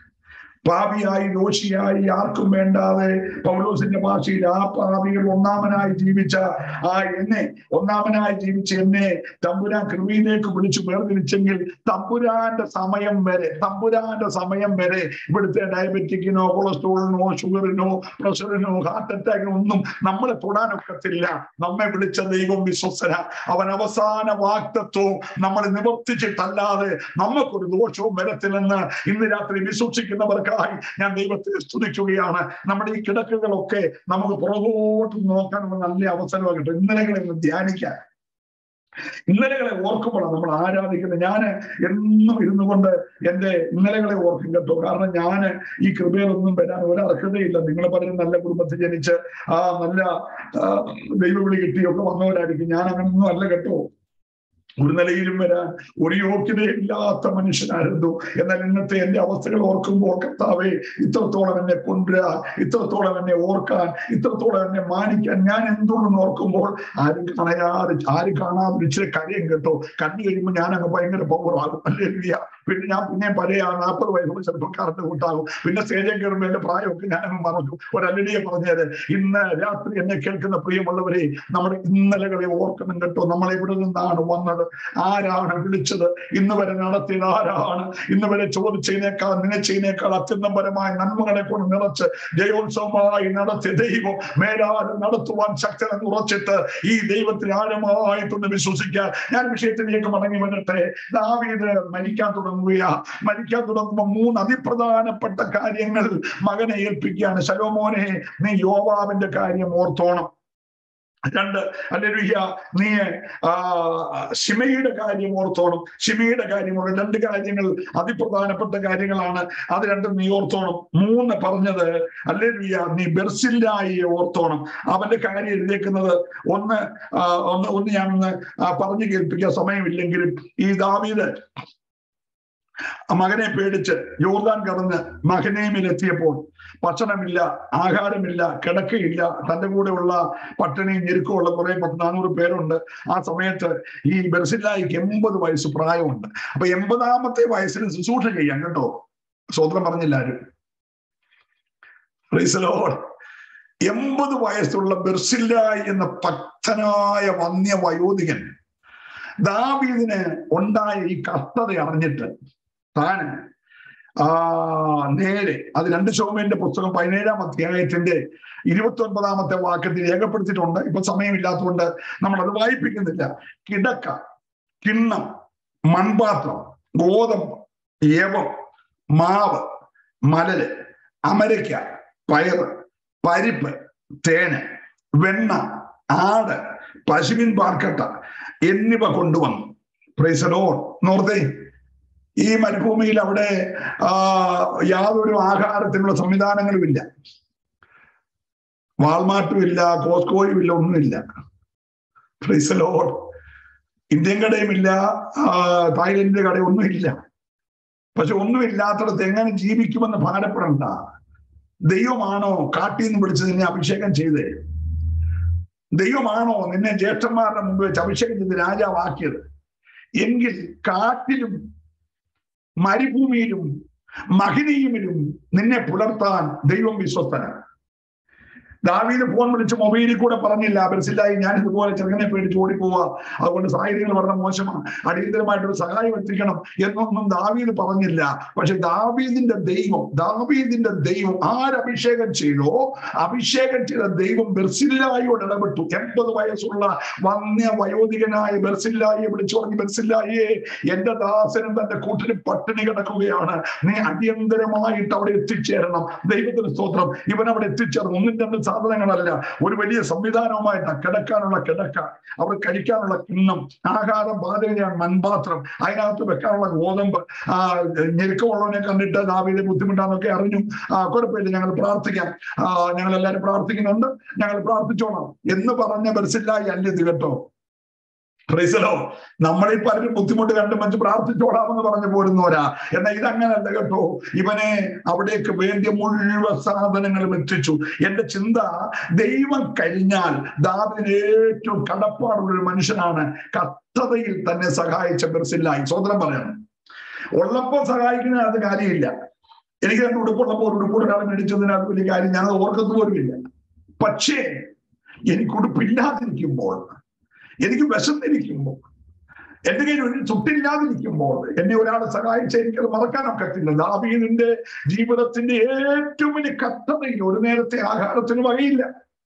Speaker 3: പാപിയായി ദോഷിയായി ആർക്കും വേണ്ടാതെ പൗലോസിന്റെ ഭാഷയിൽ ആ പാപികൾ ഒന്നാമനായി ജീവിച്ച ആ എന്നെ ഒന്നാമനായി ജീവിച്ച എന്നെ തമ്പുരാൻ കൃമിയിലേക്ക് വിളിച്ചു വേർതിരിച്ചെങ്കിൽ തമ്പുരാന്റെ സമയം വരെ തമ്പുരാന്റെ സമയം വരെ ഇവിടുത്തെ ഡയബറ്റിക്കിനോ കൊളസ്ട്രോളിനോ ഷുഗറിനോ പ്രഷറിനോ ഹാർട്ട് അറ്റാക്കിനോ ഒന്നും നമ്മളെ തൊടാനൊക്കത്തില്ല നമ്മെ വിളിച്ച ദൈവം വിശ്വസന അവൻ അവസാന വാക്തത്വവും നമ്മൾ നിവർത്തിച്ചിട്ടല്ലാതെ നമുക്കൊരു ദോഷവും വരത്തില്ലെന്ന് ഇന്ന് രാത്രി വിശ്വസിക്കുന്നവർക്ക് ആയി ഞാൻ ദൈവത്തെ സ്തുതിക്കുകയാണ് നമ്മുടെ ഈ കിടക്കുകളൊക്കെ നമുക്ക് പുറകോട്ട് നോക്കാനുള്ള നല്ല അവസരമാകട്ടെ ഇന്നലെകളെ ഒന്ന് ധ്യാനിക്കാൻ ഇന്നലെകളെ ഓർക്കുമ്പോഴാണ് നമ്മൾ ആരാധിക്കുന്നത് ഞാൻ എന്നും ഇരുന്നു കൊണ്ട് എന്റെ ഇന്നലെകളെ ഓർക്കും കേട്ടോ കാരണം ഞാൻ ഈ കൃപയിലൊന്നും വരാൻ ഒരു അർഹതയില്ല നിങ്ങൾ പലരും നല്ല കുടുംബത്തിൽ ജനിച്ച് ആ നല്ല ദൈവവിളി കിട്ടിയൊക്കെ വന്നവരായിരിക്കും ഞാൻ അങ്ങനൊന്നും അല്ല കേട്ടോ ഒരു നിലയിലും വരാൻ ഒരു യോഗ്യതയില്ലാത്ത മനുഷ്യനായിരുന്നു എന്നാൽ ഇന്നത്തെ എന്റെ അവസ്ഥകൾ ഓർക്കുമ്പോൾ കർത്താവെ ഇത്രത്തോളം എന്നെ കൊണ്ടുവരാ ഇത്രത്തോളം എന്നെ ഓർക്കാൻ ഇത്രത്തോളം എന്നെ മാനിക്കാൻ ഞാൻ എന്തുകൊണ്ടെന്ന് ഓർക്കുമ്പോൾ ആരും കാണാതെ ആരും കാണാതെ ഇച്ചിരി കാര്യം കേട്ടോ കണ്ടു കഴിയുമ്പോൾ ഞാൻ അങ്ങ് ഭയങ്കര പവറാകും അല്ലേ പിന്നെ ഞാൻ പിന്നെ പഴയ നാൽപ്പത് വയസ്സുള്ള ചെറുപ്പക്കാരന്റെ കൂട്ടാകും പിന്നെ സ്റ്റേജിൽ കയറുമ്പോൾ എന്റെ പ്രായമൊക്കെ ഞാൻ അങ്ങ് മറക്കും ഒരല്ലിയെ പറഞ്ഞത് ഇന്ന് രാത്രി എന്നെ കേൾക്കുന്ന പ്രിയമുള്ളവരെ നമ്മുടെ ഇന്നലകളെ ഓർക്കണം കേട്ടോ നമ്മൾ എവിടെ നിന്നാണ് വന്നത് ആരാണ് വിളിച്ചത് ഇന്ന് വരെ നടത്തിയത് ആരാണ് ഇന്ന് വരെ ചോദിച്ചതിനേക്കാൾ നനച്ചതിനേക്കാൾ അത്യന്തപരമായ നന്മകളെ കൊണ്ട് നിറച്ച് ജയോത്സവമായി നടത്തിയ ദൈവം മേലാലും നടത്തുവാൻ ശക്തനെന്ന് ഉറച്ചിട്ട് ഈ ദൈവത്തിൽ ആഴമായിട്ടൊന്ന് വിശ്വസിക്കാൻ ഞാൻ വിഷയത്തിലേക്ക് മടങ്ങി വരട്ടെ ദാവീദ് മരിക്കാൻ തുടങ്ങുകയാ മരിക്കാൻ തുടങ്ങുമ്പോൾ മൂന്ന് അതിപ്രധാനപ്പെട്ട കാര്യങ്ങൾ മകനെ ഏൽപ്പിക്കുകയാണ് ശലോമോനെ നീ യോവാവിന്റെ കാര്യം ഓർത്തോണം രണ്ട് അല്ലെ നീ ആ ഷിമയുടെ കാര്യം ഓർത്തോണം ഷിമയുടെ കാര്യം ഓർക്കണം രണ്ട് കാര്യങ്ങൾ അതിപ്രധാനപ്പെട്ട കാര്യങ്ങളാണ് അത് രണ്ടും നീ ഓർത്തോണം മൂന്ന് പറഞ്ഞത് അല്ലെ നീ ബെർസില്ലായി ഓർത്തോണം അവന്റെ കാര്യം എഴുതിയേക്കുന്നത് ഒന്ന് ഒന്ന് ഒന്ന് ഞാനൊന്ന് പറഞ്ഞു കേൾപ്പിക്കാൻ സമയമില്ലെങ്കിലും ഈ ദാവീദ് മകനെ പേടിച്ച് യോർദാൻ കടന്ന് മകനേമിൽ എത്തിയപ്പോൾ ഭക്ഷണമില്ല ആഹാരമില്ല കിടക്കയില്ല തന്റെ കൂടെയുള്ള പട്ടിണിയും ഞെരുക്കമുള്ള കുറെ പത്ത് നാനൂറ് പേരുണ്ട് ആ സമയത്ത് ഈ ബെർസില്ലായിക്ക് എൺപത് വയസ്സ് പ്രായമുണ്ട് അപ്പൊ എൺപതാമത്തെ വയസ്സിൽ ശുശ്രൂഷ ചെയ്യാം കേട്ടോ സ്വതന്ത്രം പറഞ്ഞില്ല ആരും എൺപത് വയസ്സുള്ള ബെർസില്ലായി എന്ന ഭക്തനായ വന്യ വയോധികൻ ദാവീദിന് ഉണ്ടായ ഈ കഷ്ടത അറിഞ്ഞിട്ട് താൻ ആ നേരെ അത് രണ്ട് ശോമേന്റെ പുസ്തകം പതിനേഴാം അധ്യായത്തിന്റെ ഇരുപത്തി ഒൻപതാമത്തെ വാക്യത്തിൽ രേഖപ്പെടുത്തിയിട്ടുണ്ട് ഇപ്പൊ സമയമില്ലാത്തതുകൊണ്ട് നമ്മൾ അത് വായിപ്പിക്കുന്നില്ല കിടക്ക കിണ്ണം മൺപാത്രം ഗോതമ്പ് യവം മാവ് മലര് അമരയ്ക്ക പയറ് പരിപ്പ് തേന് വെണ്ണ ആട് പശുവിൻ പാർക്കട്ട എന്നിവ കൊണ്ടുവന്നു പ്രൈസലോ നോർത്തേ ഈ മരുഭൂമിയിൽ അവിടെ ആ യാതൊരു ആഹാരത്തിനുള്ള സംവിധാനങ്ങളുമില്ല വാൾമാർട്ടും ഇല്ല കോസ്കോയും ഇല്ല ഒന്നുമില്ല പ്രൈസലോ ഇന്ത്യൻ കടയും ഇല്ല തായ്ലൻഡിന്റെ കടയും ഒന്നുമില്ല പക്ഷെ ഒന്നുമില്ലാത്തടത്ത് എങ്ങനെ ജീവിക്കുമെന്ന് ഭാരപ്പെടണ്ട ദൈവമാണോ കാട്ടിൽ നിന്ന് വിളിച്ച് നിന്നെ അഭിഷേകം ചെയ്ത് ദൈവമാണോ നിന്നെ ജ്യേഷ്ഠന്മാരുടെ മുമ്പ് വെച്ച് അഭിഷേകം ചെയ്ത് രാജാവാക്കിയത് എങ്കിൽ കാട്ടിലും മരുഭൂമിയിലും മഹിനീയുമിലും നിന്നെ പുലർത്താൻ ദൈവം വിശ്വസ്തനാണ് ദാവീദ് ഫോൺ വിളിച്ച് മൊബൈലിൽ കൂടെ പറഞ്ഞില്ല ബെർസില്ലായി ഞാൻ ഇതുപോലെ ചെറുക്കനെ പേടിച്ച് ഓടിപ്പോവാ അതുകൊണ്ട് സാഹചര്യങ്ങൾ വളരെ മോശമാണ് അടിയന്തരമായിട്ടൊരു സഹായം എത്തിക്കണം എന്നൊന്നും ദാവീദ് പറഞ്ഞില്ല പക്ഷെ ദാവീദിന്റെ ദൈവം ദാവീദിന്റെ ദൈവം ആരഭിഷേകം ചെയ്തോ അഭിഷേകം ചെയ്ത ദൈവം ബെർസില്ലായിയോട് ഇടപെട്ടു എൺപത് വയസ്സുള്ള വന്യ വയോധികനായ ബെർസില്ലായിയെ വിളിച്ചു പറഞ്ഞു ബെർസില്ലായിയെ എന്റെ ദാസനും തന്റെ കൂട്ടിന് പട്ടിണി കിടക്കുകയാണ് നീ അടിയന്തരമായിട്ട് അവിടെ എത്തിച്ചേരണം ദൈവത്തിന് സ്തോത്രം ഇവൻ അവിടെ എത്തിച്ചേർന്നു ഒന്നും രണ്ട് സാധനങ്ങളല്ല ഒരു വലിയ സംവിധാനവുമായിട്ട് കിടക്കാനുള്ള കിടക്ക അവർ കഴിക്കാനുള്ള കിണ്ണം ആഹാരം പാചകം മൺപാത്രം അതിനകത്ത് വെക്കാനുള്ള ഗോതമ്പ് ആ ഞെരുക്കമുള്ളവനെ കണ്ടിട്ട് ദാവീദ് ബുദ്ധിമുട്ടാന്നൊക്കെ അറിഞ്ഞു ആ കുഴപ്പമില്ല ഞങ്ങൾ പ്രാർത്ഥിക്കാം ആ ഞങ്ങൾ എല്ലാവരും പ്രാർത്ഥിക്കുന്നുണ്ട് ഞങ്ങൾ പ്രാർത്ഥിച്ചോളാം എന്ന് പറഞ്ഞ ബെർസില്ലായി അല്ല ഇത് കേട്ടോ പ്രൈസലോ നമ്മളീ പലരും ബുദ്ധിമുട്ട് കണ്ട് മറ്റ് പ്രാർത്ഥിച്ചോളാമെന്ന് പറഞ്ഞു പോരുന്നവരാ എന്നാൽ ഇതങ്ങനല്ല കേട്ടോ ഇവനെ അവിടേക്ക് വേണ്ടിയ മുഴുവൻ സാധനങ്ങളും എത്തിച്ചു എന്റെ ചിന്ത ദൈവം കഴിഞ്ഞാൽ ദാവിന് ഏറ്റവും കടപ്പാടുള്ള ഒരു മനുഷ്യനാണ് കത്തതയിൽ തന്നെ സഹായിച്ച ബെർസില്ലായി സ്വതന്ത്രം പറയണം ഉള്ളപ്പോ സഹായിക്കുന്നതിനകത്ത് കാര്യമില്ല എനിക്ക് രണ്ട് ഉടുപ്പുള്ളപ്പോൾ ഒരു ഉടുപ്പ് ഒരാൾ മേടിച്ചതിനകത്ത് വലിയ കാര്യം ഞാൻ ഓർക്കത്ത് പോലുമില്ല പക്ഷേ എനിക്ക് ഉടുപ്പില്ലാതിരിക്കുമ്പോൾ എനിക്ക് വിശന്നിരിക്കുമ്പോൾ എന്റെ കയ്യിൽ ഒരു ചുട്ടില്ലാതിരിക്കുമ്പോൾ എന്നെ ഒരാൾ സഹായിച്ച എനിക്കത് മറക്കാനൊക്കത്തില്ല ദാവീദിന്റെ ജീവിതത്തിന്റെ ഏറ്റവും വലിയ കഷ്ടതയിൽ ഒരു നേരത്തെ ആഹാരത്തിന് വകയില്ല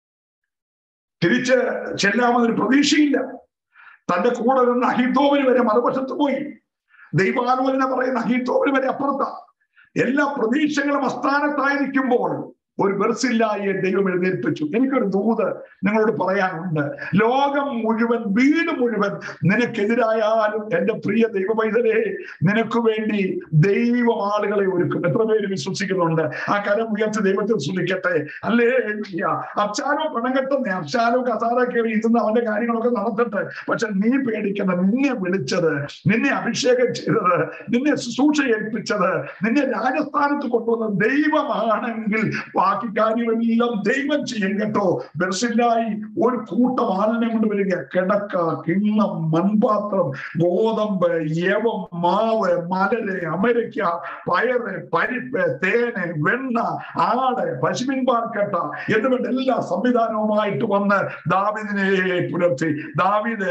Speaker 3: തിരിച്ച് ചെല്ലാമെന്നൊരു പ്രതീക്ഷയില്ല തന്റെ കൂടെ നിന്ന് അഹിതോവിന് വരെ മറുവശത്ത് പോയി ദൈവാലോചന പറയുന്ന അഹിതോവിന് വരെ അപ്പുറത്താ എല്ലാ പ്രതീക്ഷകളും അസ്ഥാനത്തായിരിക്കുമ്പോൾ ഒരു ബെർസില്ലായെ ദൈവം എഴുന്നേൽപ്പിച്ചു എനിക്കൊരു ദൂത് നിങ്ങളോട് പറയാനുണ്ട് ലോകം മുഴുവൻ വീട് മുഴുവൻ നിനക്കെതിരായാലും എൻ്റെ പ്രിയ ദൈവ പൈതലേ നിനക്ക് വേണ്ടി ദൈവം ആളുകളെ ഒരുക്കും എത്ര പേര് വിശ്വസിക്കുന്നുണ്ട് ആ കരം ഉയർത്തി ദൈവത്തെ ശ്രദ്ധിക്കട്ടെ അല്ലേ അബ്ശാലോ പണം കെട്ടുന്നേ അബ്ശാലോ കസാര കയറി ഇരുന്ന് അവന്റെ കാര്യങ്ങളൊക്കെ നടത്തട്ടെ പക്ഷെ നീ പേടിക്കണ്ട നിന്നെ വിളിച്ചത് നിന്നെ അഭിഷേകം ചെയ്തത് നിന്നെ ശുശ്രൂഷ ഏൽപ്പിച്ചത് നിന്നെ രാജസ്ഥാനത്ത് കൊണ്ടുവന്ന ദൈവമാണെങ്കിൽ ബാക്കി കാര്യമെല്ലാം ദൈവം ചെയ്യും കേട്ടോ ബെർസില്ലായി ഒരു കൂട്ടം ആളിനെ കൊണ്ട് വരിക കിടക്ക കിണ്ണം മൺപാത്രം ഗോതമ്പ് യവം മാവ് മലര് അമരയ്ക്ക പയറ് പരിപ്പ് തേന് വെണ്ണ ആട് പശുവിൻ പാർക്കട്ട എന്നിവരുടെ എല്ലാ സംവിധാനവുമായിട്ട് വന്ന് ദാവിദിനെ പുലർത്തി ദാവിദ്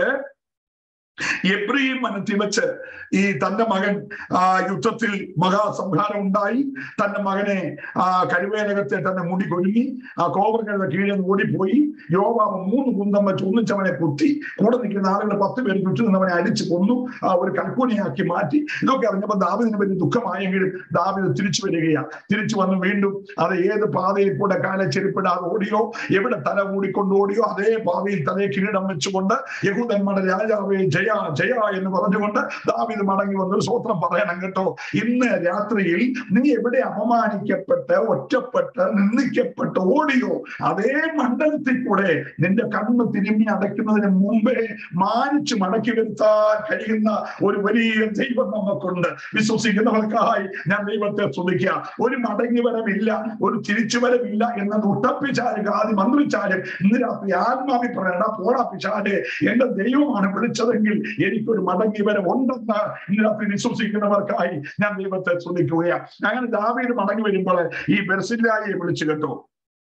Speaker 3: എബ്രിയും മനത്തിൽ വെച്ച് ഈ തന്റെ മകൻ ആ യുദ്ധത്തിൽ മഹാസംഹാരം ഉണ്ടായി തന്റെ മകനെ ആ കരുവേലകത്തെ തന്നെ മുടി കൊരുങ്ങി ആ കോവർകളുടെ കീഴിൽ നിന്ന് ഓടിപ്പോയി യോവാവ് മൂന്ന് കുന്തം വെച്ച് ഒന്നിച്ചവനെ കുത്തി കൂടെ നിൽക്കുന്ന ആളുകൾ പത്ത് പേര് ചുറ്റും നിന്നവനെ അടിച്ചു കൊന്നു ആ ഒരു കൽക്കൂനിയാക്കി മാറ്റി ഇതൊക്കെ അറിഞ്ഞപ്പോൾ ദാവിദിന് വലിയ ദുഃഖമായെങ്കിലും ദാവിദ് തിരിച്ചു വരികയാണ് തിരിച്ചു വന്ന് വീണ്ടും അത് ഏത് പാതയിൽ കൂടെ കാല ചെരുപ്പിടാതെ ഓടിയോ എവിടെ തല കൂടിക്കൊണ്ട് ഓടിയോ അതേ പാതയിൽ തലയെ കിരീടം വെച്ചുകൊണ്ട് യഹൂദന്മാരുടെ രാജാവേ ജയ ജയ എന്ന് പറഞ്ഞുകൊണ്ട് ദാവിദ് മടങ്ങി വന്നൊരു സ്വത്രം പറയണം കേട്ടോ ഇന്ന് രാത്രിയിൽ നീ എവിടെ അപമാനിക്കപ്പെട്ട് ഒറ്റപ്പെട്ട് നിന്ദിക്കപ്പെട്ട് ഓടിയോ അതേ മണ്ഡലത്തിൽ കൂടെ നിന്റെ കണ്ണ് തിരുമ്മി അടയ്ക്കുന്നതിന് മുമ്പേ മാനിച്ച് മടക്കി വരുത്താൻ കഴിയുന്ന ഒരു വലിയ ദൈവം നമുക്കുണ്ട് വിശ്വസിക്കുന്നവർക്കായി ഞാൻ ദൈവത്തെ സ്തുതിക്കുക ഒരു മടങ്ങി വരവില്ല ഒരു തിരിച്ചു വരവില്ല എന്നത് ഉട്ടപ്പിച്ചാലും ആദ്യം മന്ത്രിച്ചാലും ഇന്ന് രാത്രി ആത്മാവി പറയണ്ട പോടാ പിശാല് എന്റെ ദൈവമാണ് വിളിച്ചതെങ്കിൽ എനിക്കൊരു മടങ്ങി വരെ ഉണ്ടെന്ന് ഇന്ന് രാത്രി വിശ്വസിക്കുന്നവർക്കായി ഞാൻ ദൈവത്തെ സ്തുതിക്കുകയാണ് അങ്ങനെ ദാവീദ് മടങ്ങി വരുമ്പോൾ ഈ ബെർസില്ലായെ വിളിച്ചു കേട്ടോ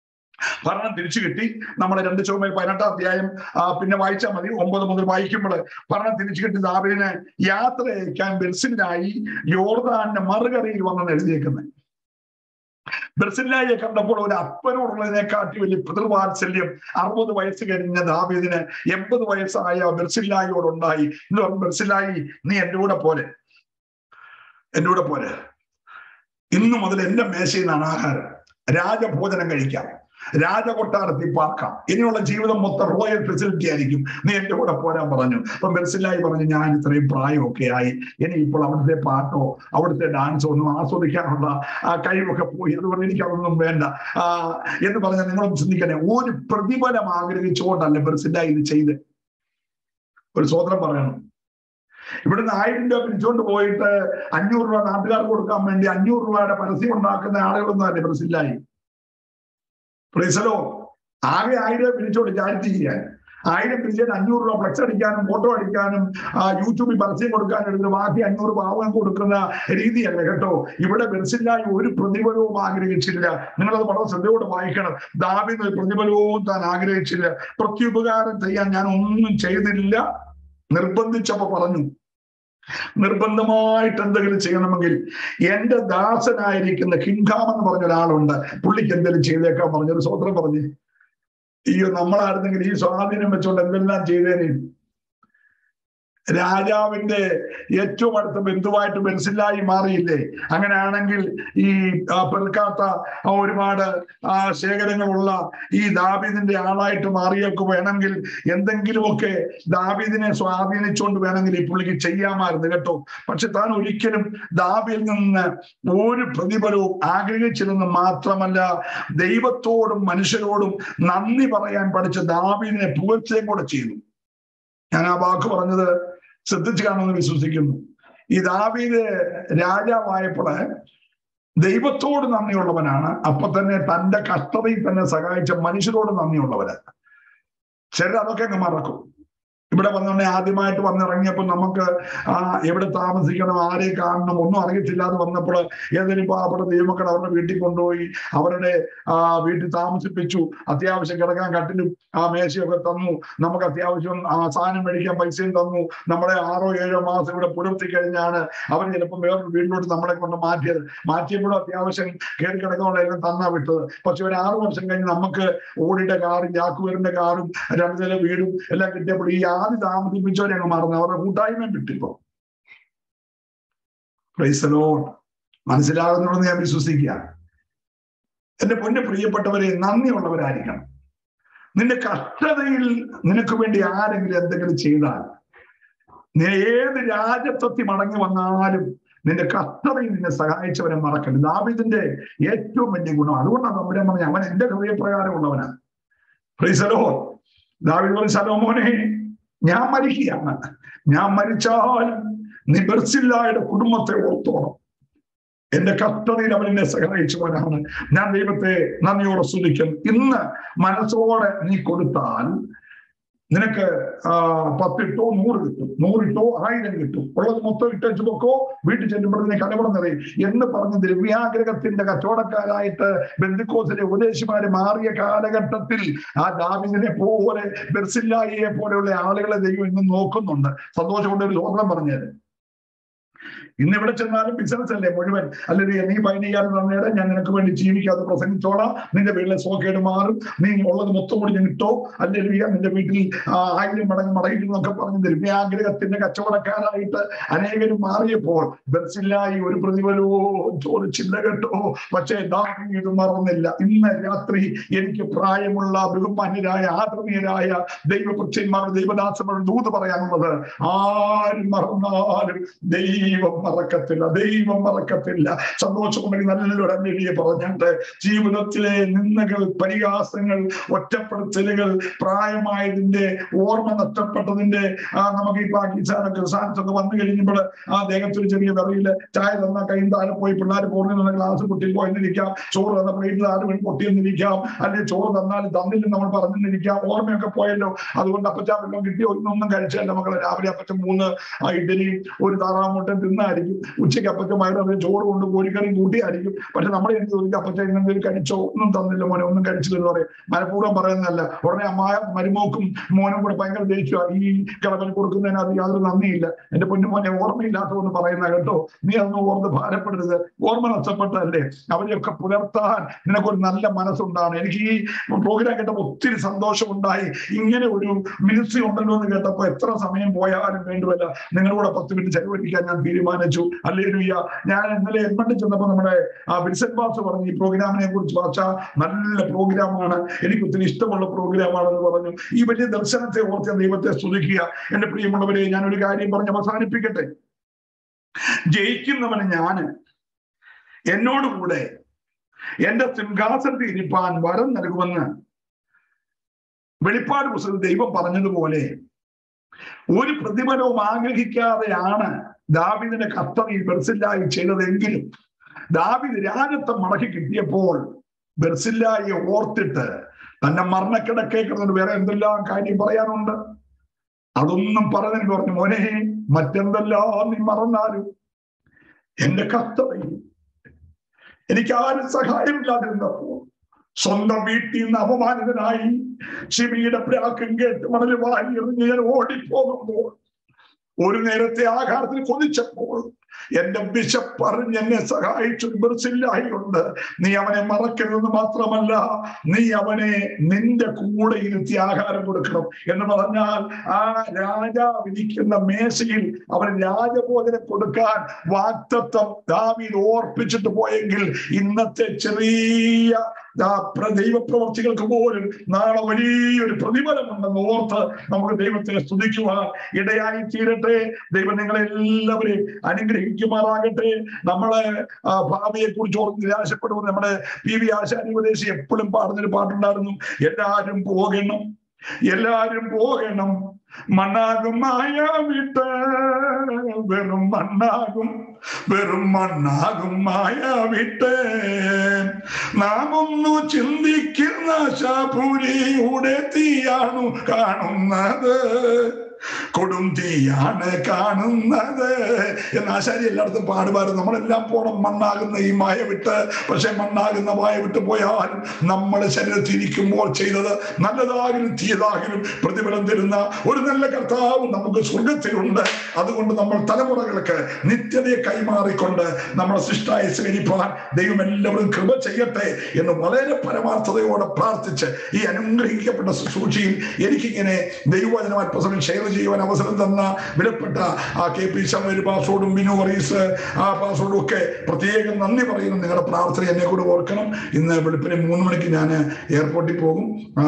Speaker 3: ഭരണം തിരിച്ചു കിട്ടി നമ്മുടെ രണ്ട് ചുമ പതിനെട്ടാം അധ്യായം ആ, പിന്നെ വായിച്ചാൽ മതി ഒമ്പത് മുതൽ വായിക്കുമ്പോൾ ഭരണം തിരിച്ചു കിട്ടി ദാവീദിനെ യാത്ര അയക്കാൻ ബെർസിനായി യോർദാന്റെ മറുകരയിൽ വന്നെന്ന് എഴുതിയേക്കുന്നത് ബെർസില്ലായെ കണ്ടപ്പോൾ ഒരു അപ്പനോടുള്ളതിനെക്കാട്ടി വലിയ പിതൃവാത്സല്യം അറുപത് വയസ്സ് കഴിഞ്ഞ ദാവീദിന് എൺപത് വയസ്സായ ബെർസില്ലായോടുണ്ടായി എന്ന് പറഞ്ഞു ബെർസില്ലായി നീ എൻ്റെ കൂടെ പോലെ എൻ്റെ കൂടെ പോലെ ഇന്നു മുതൽ എന്റെ മേശയിൽ നിന്നാണ് ആഹാരം രാജഭോജനം കഴിക്കാം രാജകൊട്ടാരത്തിൽ പാർക്കാം ഇനിയുള്ള ജീവിതം മൊത്തം റോയൽ ഫെസിലിറ്റി ആയിരിക്കും നീ എന്റെ കൂടെ പോരാൻ പറഞ്ഞു അപ്പൊ ബെർസിലായി പറഞ്ഞു ഞാൻ ഇത്രയും പ്രായമൊക്കെ ആയി ഇനി ഇപ്പോൾ അവിടുത്തെ പാട്ടോ അവിടുത്തെ ഡാൻസോ ഒന്നും ആസ്വദിക്കാനുള്ള ആ കഴിവൊക്കെ പോയി അതുകൊണ്ട് എനിക്ക് അതൊന്നും വേണ്ട ആ എന്ന് പറഞ്ഞാൽ നിങ്ങളും ചിന്തിക്കണേ ഒരു പ്രതിഫലം ആഗ്രഹിച്ചുകൊണ്ടല്ല ബെർസിലായി ഇത് ചെയ്ത് ഒരു സ്വതന്ത്രം പറയണം ഇവിടുന്ന് ആയിരം രൂപ പിരിച്ചുകൊണ്ട് പോയിട്ട് അഞ്ഞൂറ് രൂപ നാട്ടുകാർക്ക് കൊടുക്കാൻ വേണ്ടി അഞ്ഞൂറ് രൂപയുടെ പരസ്യം ഉണ്ടാക്കുന്ന ആളുകളൊന്നും അല്ലേ ബ്രസിലായി പ്രീസലോ ആകെ ആയിരം രൂപ പിരിച്ചോണ്ട് ചാരിറ്റി ചെയ്യാൻ ആയിരം പിരിച്ചാൽ അഞ്ഞൂറ് രൂപ ഫ്ലക്സ് അടിക്കാനും ഫോട്ടോ അടിക്കാനും ആ, യൂട്യൂബിൽ പരസ്യം കൊടുക്കാനും എടുത്ത് ബാക്കി അഞ്ഞൂറ് പാവം കൊടുക്കുന്ന രീതിയല്ല കേട്ടോ ഇവിടെ ബെർസില്ലായി ഒരു പ്രതിഫലവും ആഗ്രഹിച്ചില്ല നിങ്ങളത് വളരെ ശ്രദ്ധയോടെ വായിക്കണം ദാവിന്ന് ഒരു പ്രതിഫലവും താൻ ആഗ്രഹിച്ചില്ല പ്രത്യുപകാരം ചെയ്യാൻ ഞാൻ ഒന്നും ചെയ്തില്ല നിർബന്ധിച്ചപ്പോ പറഞ്ഞു നിർബന്ധമായിട്ട് എന്തെങ്കിലും ചെയ്യണമെങ്കിൽ എന്റെ ദാസനായിരിക്കുന്ന കിങ്കാം എന്ന് പറഞ്ഞ ഒരാളുണ്ട് പുള്ളിക്ക് എന്തെങ്കിലും ചെയ്തേക്കാൻ പറഞ്ഞൊരു സ്വതന്ത്രം പറഞ്ഞു അയ്യോ നമ്മളായിരുന്നെങ്കിൽ ഈ സ്വാധീനം വെച്ചുകൊണ്ട് എന്തെല്ലാം ചെയ്തേനെ രാജാവിന്റെ ഏറ്റവും അടുത്ത ബന്ധുവായിട്ട് മനസ്സിലായി മാറിയില്ലേ അങ്ങനെയാണെങ്കിൽ ഈ ആ, പെറുക്കാത്ത ആ, ഒരുപാട് ആ, ശേഖരങ്ങളുള്ള ഈ ദാബീദിന്റെ ആളായിട്ട് മാറിയൊക്കെ വേണമെങ്കിൽ എന്തെങ്കിലുമൊക്കെ ദാബീദിനെ സ്വാധീനിച്ചുകൊണ്ട് വേണമെങ്കിൽ ഈ പുള്ളിക്ക് ചെയ്യാമായിരുന്നു കേട്ടോ പക്ഷെ താൻ ഒരിക്കലും ദാബിയിൽ നിന്ന് ഒരു പ്രതിഫലവും ആഗ്രഹിച്ചില്ലെന്ന് മാത്രമല്ല ദൈവത്തോടും മനുഷ്യരോടും നന്ദി പറയാൻ പഠിച്ച ദാബീദിനെ പുകഴ്ചയും കൂടെ ചെയ്തു ഞാൻ ആ വാക്ക് പറഞ്ഞത് ശ്രദ്ധിച്ചു കാണുമെന്ന് വിശ്വസിക്കുന്നു ഈ ദാവീദ് രാജാവായപ്പോൾ ദൈവത്തോട് നന്ദിയുള്ളവനാണ് അപ്പൊ തന്നെ തന്റെ കഷ്ടതയിൽ തന്നെ സഹായിച്ച മനുഷ്യരോട് നന്ദിയുള്ളവനാണ് ചിലർ അതൊക്കെ അങ്ങ് മറക്കും ഇവിടെ വന്നുകൊണ്ട് ആദ്യമായിട്ട് വന്നിറങ്ങിയപ്പോൾ നമുക്ക് ആ എവിടെ താമസിക്കണം ആരെ കാണണം ഒന്നും അറിയത്തില്ലാതെ വന്നപ്പോൾ ഏതെങ്കിലും പാവപ്പെട്ട ദൈവമക്കൾ അവരുടെ വീട്ടിൽ കൊണ്ടുപോയി അവരുടെ ആ വീട്ടിൽ താമസിപ്പിച്ചു അത്യാവശ്യം കിടക്കാൻ കട്ടിലും ആ മേശയൊക്കെ തന്നു നമുക്ക് അത്യാവശ്യം ആ സാധനം മേടിക്കാൻ പൈസയും തന്നു നമ്മളെ ആറോ ഏഴോ മാസം ഇവിടെ പുലർത്തി കഴിഞ്ഞാണ് അവർ ചിലപ്പോൾ വേറൊരു വീട്ടിലോട്ട് നമ്മളെ കൊണ്ട് മാറ്റിയത് മാറ്റിയപ്പോഴും അത്യാവശ്യം കയറി കിടക്കാനുള്ള എല്ലാം തന്നാ വിട്ടത് പക്ഷെ ഒരു ആറു വർഷം കഴിഞ്ഞ് നമുക്ക് ഓടിയുടെ കാറും ജാക്കുവറിന്റെ കാറും രണ്ടു നില വീടും എല്ലാം കിട്ടിയപ്പോൾ ഈ ആദ്യം താമസിപ്പിച്ചവരെ അങ്ങ് മറന്നു അവരുടെ കൂട്ടായ്മയും വിട്ടിപ്പോ പ്രൈസലോ മനസ്സിലാകുന്നുണ്ടെന്ന് ഞാൻ വിശ്വസിക്കുക എന്റെ പൊന്നെ പ്രിയപ്പെട്ടവരെ നന്ദിയുള്ളവരായിരിക്കണം നിന്റെ കഷ്ടതയിൽ നിനക്ക് വേണ്ടി ആരെങ്കിലും എന്തെങ്കിലും ചെയ്താൽ നീ ഏത് രാജത്വത്തിൽ മടങ്ങി വന്നാലും നിന്റെ കഷ്ടതയിൽ നിന്നെ സഹായിച്ചവനെ മറക്കരുത് ദാവിദിന്റെ ഏറ്റവും വലിയ ഗുണം അതുകൊണ്ടാണ് നമ്മുടെ പറഞ്ഞ അവൻ എന്റെ ഹൃദയപ്രകാരമുള്ളവനാണ് ഫ്രീസലോ ദാവിദ് പറഞ്ഞു സലോമോനെ ഞാൻ മരിക്കുകയാണ് ഞാൻ മരിച്ചാൽ നീ ബെർസില്ലായുടെ കുടുംബത്തെ ഓർത്തോണം എന്റെ കഷ്ടതയിൽ അവൻ എന്നെ സഹായിച്ചവനാണ് ഞാൻ ദൈവത്തെ നന്ദിയോടെ സ്തുതിക്കും ഇന്ന് മനസ്സോടെ നീ കൊടുത്താൽ നിനക്ക് ആ പത്തിട്ടോ നൂറ് കിട്ടും നൂറിട്ടോ ആയിരം കിട്ടും ഉള്ളത് മൊത്തം ഇട്ടു പൊക്കോ വീട്ടിൽ ചെല്ലുമ്പോഴത്തേക്ക് കലവളം നിറയും എന്ന് പറഞ്ഞ് ദ്രവ്യാഗ്രഹത്തിന്റെ കച്ചവടക്കാരായിട്ട് ബന്ധുക്കോസിലെ ഉപദേശിമാര് മാറിയ കാലഘട്ടത്തിൽ ആ ദാവിദിനെ പോലെ ബെർസില്ലായിയെ പോലെയുള്ള ആളുകളെ ദൈവം ഇന്ന് നോക്കുന്നുണ്ട് സന്തോഷം കൊണ്ട് ഒരു സ്വന്തം പറഞ്ഞത് ഇന്ന് ഇവിടെ ചെന്നാലും ബിസിനസ് അല്ലേ മുഴുവൻ അല്ലെങ്കിൽ നീ പതിനയ്യായിരം തന്നേരം ഞാൻ നിനക്ക് വേണ്ടി ജീവിക്കാതെ പ്രസംഗിച്ചോളാം നിന്റെ വീട്ടിലെ സോക്കേട് മാറും നീ ഉള്ളത് മൊത്തം കൂടി ഞാൻ ഇട്ടോ അല്ലെങ്കിൽ നിന്റെ വീട്ടിൽ ആ, ആയിരം മടങ്ങ് മടങ്ങിക്കും എന്നൊക്കെ പറഞ്ഞ് ദ്രവ്യാഗ്രഹത്തിന്റെ കച്ചവടക്കാരായിട്ട് അനേകരും മാറിയപ്പോൾ ബെർസില്ലായി ഒരു പ്രതിഫലവും ചോദിച്ചില്ല കേട്ടോ പക്ഷേ ഇത് മറന്നില്ല ഇന്ന് രാത്രി എനിക്ക് പ്രായമുള്ള ബഹുമാന്യരായ ആദരണീയരായ ദൈവപുത്രന്മാർ ദൈവദാസന്മാർ ദൂത് പറയാനുള്ളത് ആരും മറന്നാലും ദൈവം മറക്കത്തില്ല ദൈവം മറക്കത്തില്ല സന്തോഷമുണ്ടെങ്കിൽ നല്ലൊരു അന്വേഷിയെ പറഞ്ഞിട്ട് ജീവിതത്തിലെ നിന്ദകൾ പരിഹാസങ്ങൾ ഒറ്റപ്പെടുത്തലുകൾ പ്രായമായതിന്റെ ഓർമ്മ നഷ്ടപ്പെട്ടതിന്റെ ആ നമുക്ക് ഈ പാകിസ്ഥാനൊക്കെ സ്ഥാനത്തൊക്കെ വന്നു കഴിയുമ്പോൾ ആ ദേഹത്തിൽ ചെറിയ വിറയില് ചായ തന്ന കൈയും താഴെ പോയി പിള്ളേർ പോകുന്ന നിന്ന് ഗ്ലാസ് പൊട്ടി പോയെന്നിരിക്കാം ചോറ് തന്ന പ്ലേറ്റിൽ ആരും പൊട്ടിയെന്നിരിക്കാം അല്ലെങ്കിൽ ചോറ് തന്നാലും തന്നില്ല നമ്മൾ പറഞ്ഞെന്നിരിക്കാം ഓർമ്മയൊക്കെ പോയല്ലോ അതുകൊണ്ട് അപ്പച്ചാ വെള്ളം കിട്ടി ഒന്നൊന്നും കഴിച്ചല്ല മക്കളെ രാവിലെ അപ്പച്ച മൂന്ന് ആ ഇഡലിയും ഒരു താറാമുട്ടൻ തിന്നായിരിക്കും ഉച്ചയ്ക്ക് അപ്പച്ച വയററിയ ചോറ് കൊണ്ട് കോഴിക്കറിയും കൂട്ടിയായിരിക്കും പക്ഷെ നമ്മളെ എന്ത് ചോദിക്കും അപ്പച്ച എന്തെങ്കിലും കഴിച്ചോ ഒന്നും തന്നില്ല മോനെ ഒന്നും കഴിച്ചില്ലെന്ന് പറയും മനഃപൂർവ്വം പറയുന്നതല്ല ഉടനെ അമ്മായ മരുമോക്കും മോനും കൂടെ ഭയങ്കര ദേഷ്യ ഈ കിളവൻ കൊടുക്കുന്നതിന് അത് യാതൊരു നന്ദിയില്ല എന്റെ പൊന്നുമോനെ ഓർമ്മയില്ലാത്തതെന്ന് പറയുന്ന കേട്ടോ നീ അതൊന്നും ഓർത്ത് ഭാരപ്പെടരുത് ഓർമ്മ നഷ്ടപ്പെട്ടതല്ലേ അവരെയൊക്കെ പുലർത്താൻ നിനക്കൊരു നല്ല മനസ്സുണ്ടാണ് എനിക്ക് ഈ പ്രോഗ്രാം കേട്ടപ്പോൾ ഒത്തിരി സന്തോഷമുണ്ടായി ഇങ്ങനെ ഒരു മിനിസ്ട്രി ഉണ്ടല്ലോ എന്ന് കേട്ടപ്പോൾ എത്ര സമയം പോയാലും വേണ്ടുവല്ല നിങ്ങളുടെ കൂടെ പത്ത് മിനിറ്റ് ചെലവഴിക്കാൻ ഞാൻ തീരുമാനിച്ചു അല്ലേലുയ്യ ഞാൻ ഇന്നലെ എൺപണ്ടിൽ ചെന്നപ്പോൾ നമ്മുടെ ആ വിൻസെന്റ് ബാസ് പറഞ്ഞു ഈ പ്രോഗ്രാമിനെ കുറിച്ച് ഭാഷ നല്ല പ്രോഗ്രാമാണ് എനിക്ക് ഒത്തിരി ഇഷ്ടമുള്ള പ്രോഗ്രാമാണെന്ന് പറഞ്ഞു ഈ വലിയ ദർശനത്തെ ഓർത്ത് ഞാൻ ദൈവത്തെ സ്തുതിക്കുക എന്റെ പ്രിയമുള്ളവരെ ഞാൻ ഒരു കാര്യം പറഞ്ഞ് അവസാനിപ്പിക്കട്ടെ ജയിക്കുന്നവന് ഞാന് എന്നോടുകൂടെ എന്റെ സിംഹാസനത്തിൽ ഇരിപ്പാൻ വരം നൽകുമെന്ന് വെളിപ്പാട് പുസ്തകത്തിൽ ദൈവം പറഞ്ഞതുപോലെ ഒരു പ്രതിഫലവും ആഗ്രഹിക്കാതെയാണ് ദാവിദിന്റെ കർത്തവ്യം ബെർസില്ലായി ചെയ്തതെങ്കിലും ദാവിദ് രാജത്വം മടക്കി കിട്ടിയപ്പോൾ ബെർസില്ലായെ ഓർത്തിട്ട് തന്റെ മരണക്കിടക്കേ കിടന്നിട്ട് വേറെ എന്തെല്ലാം കാര്യം പറയാനുണ്ട് അതൊന്നും പറഞ്ഞെന്ന് പറഞ്ഞു മോനെ മറ്റെന്തെല്ലാം നീ മറന്നാലും എന്റെ കർത്തവ്യം എനിക്ക് ആരും സഹായമില്ലാതിരുന്നപ്പോൾ സ്വന്തം വീട്ടിൽ നിന്ന് അപമാനിതനായി ശിമിയുടെ പ്രാക്കും കേട്ട് മണൽ വാരി എറിഞ്ഞ് ഞാൻ ഓടിപ്പോകുമ്പോൾ ഒരു നേരത്തെ ആഹാരത്തിന് കൊതിച്ചപ്പോൾ എന്റെ ബിഷപ്പ് പറഞ്ഞ് എന്നെ സഹായിച്ചു ബിർസില്ലായിട്ടുണ്ട് നീ അവനെ മറക്കരുതെന്ന് മാത്രമല്ല നീ അവനെ നിന്റെ കൂടെ ഇരുത്തി ആഹാരം കൊടുക്കണം എന്ന് പറഞ്ഞാൽ ആ രാജാവ് ഇരിക്കുന്ന മേശയിൽ അവൻ രാജഭോജനം കൊടുക്കാൻ വാക്തത്വം ദാവീദ് ഓർപ്പിച്ചിട്ട് പോയെങ്കിൽ ഇന്നത്തെ ചെറിയ ദൈവപ്രവർത്തികൾക്ക് പോലും നാളെ വലിയൊരു പ്രതിഫലമുണ്ടെന്ന് ഓർത്ത് നമുക്ക് ദൈവത്തെ സ്തുതിക്കുവാൻ ഇടയായി തീരട്ടെ ദൈവം നിങ്ങളെ എല്ലാവരെയും അനുഗ്രഹിക്കുമാറാകട്ടെ നമ്മളെ ഭാവിയെ കുറിച്ച് ഓർത്ത് നിരാശപ്പെടുമ്പോൾ നമ്മുടെ പി വി ആശാരി ഉപദേശി എപ്പോഴും പാടുന്നൊരു പാട്ടുണ്ടായിരുന്നു എല്ലാരും പോകണം എല്ലാരും പോകണം മണ്ണാകും മായ വിട്ട് വെറും മണ്ണാകും വെറും മണ്ണാകും മായ വിട്ട് നാം ഒന്ന് ചിന്തിക്കുന്ന ശാപുരിയുടെ തീയാണു കാണുന്നത് കൊടും തീയാണ് കാണുന്നത് എന്ന് ആശാരി എല്ലായിടത്തും പാടുമായിരുന്നു നമ്മളെല്ലാം പോണം മണ്ണാകുന്ന ഈ മായ വിട്ട് പക്ഷെ മണ്ണാകുന്ന മായ വിട്ട് പോയാൽ നമ്മൾ ശരീരത്തിരിക്കുമ്പോൾ ചെയ്തത് നല്ലതാകിലും തീയതാകിലും പ്രതിഫലം തരുന്ന ഒരു നല്ല കർത്താവ് നമുക്ക് സ്വർഗത്തിലുണ്ട് അതുകൊണ്ട് നമ്മൾ തലമുറകൾക്ക് നിത്യതയെ കൈമാറിക്കൊണ്ട് നമ്മളെ സൃഷ്ടായ സ്വീകരിപ്പാൻ ദൈവം എല്ലാവരും കൃപ ചെയ്യട്ടെ എന്ന് വളരെ പരമാർത്ഥതയോടെ പ്രാർത്ഥിച്ച് ഈ അനുഗ്രഹിക്കപ്പെട്ട ശുശ്രൂഷയിൽ എനിക്കിങ്ങനെ ദൈവവചനം അല്പസമയം ഷെയർ ചെയ്യുവാൻ അവസരം തന്ന വിലപ്പെട്ട ആ കെ പി ശമേരി പാസോടും ബിനു വറീസ് ആ പാസോടും ഒക്കെ പ്രത്യേകം നന്ദി പറയുന്നു നിങ്ങളുടെ പ്രാർത്ഥന എന്നെ കൂടെ ഓർക്കണം ഇന്ന് വെളുപ്പിന് മൂന്ന് മണിക്ക് ഞാൻ എയർപോർട്ടിൽ പോകും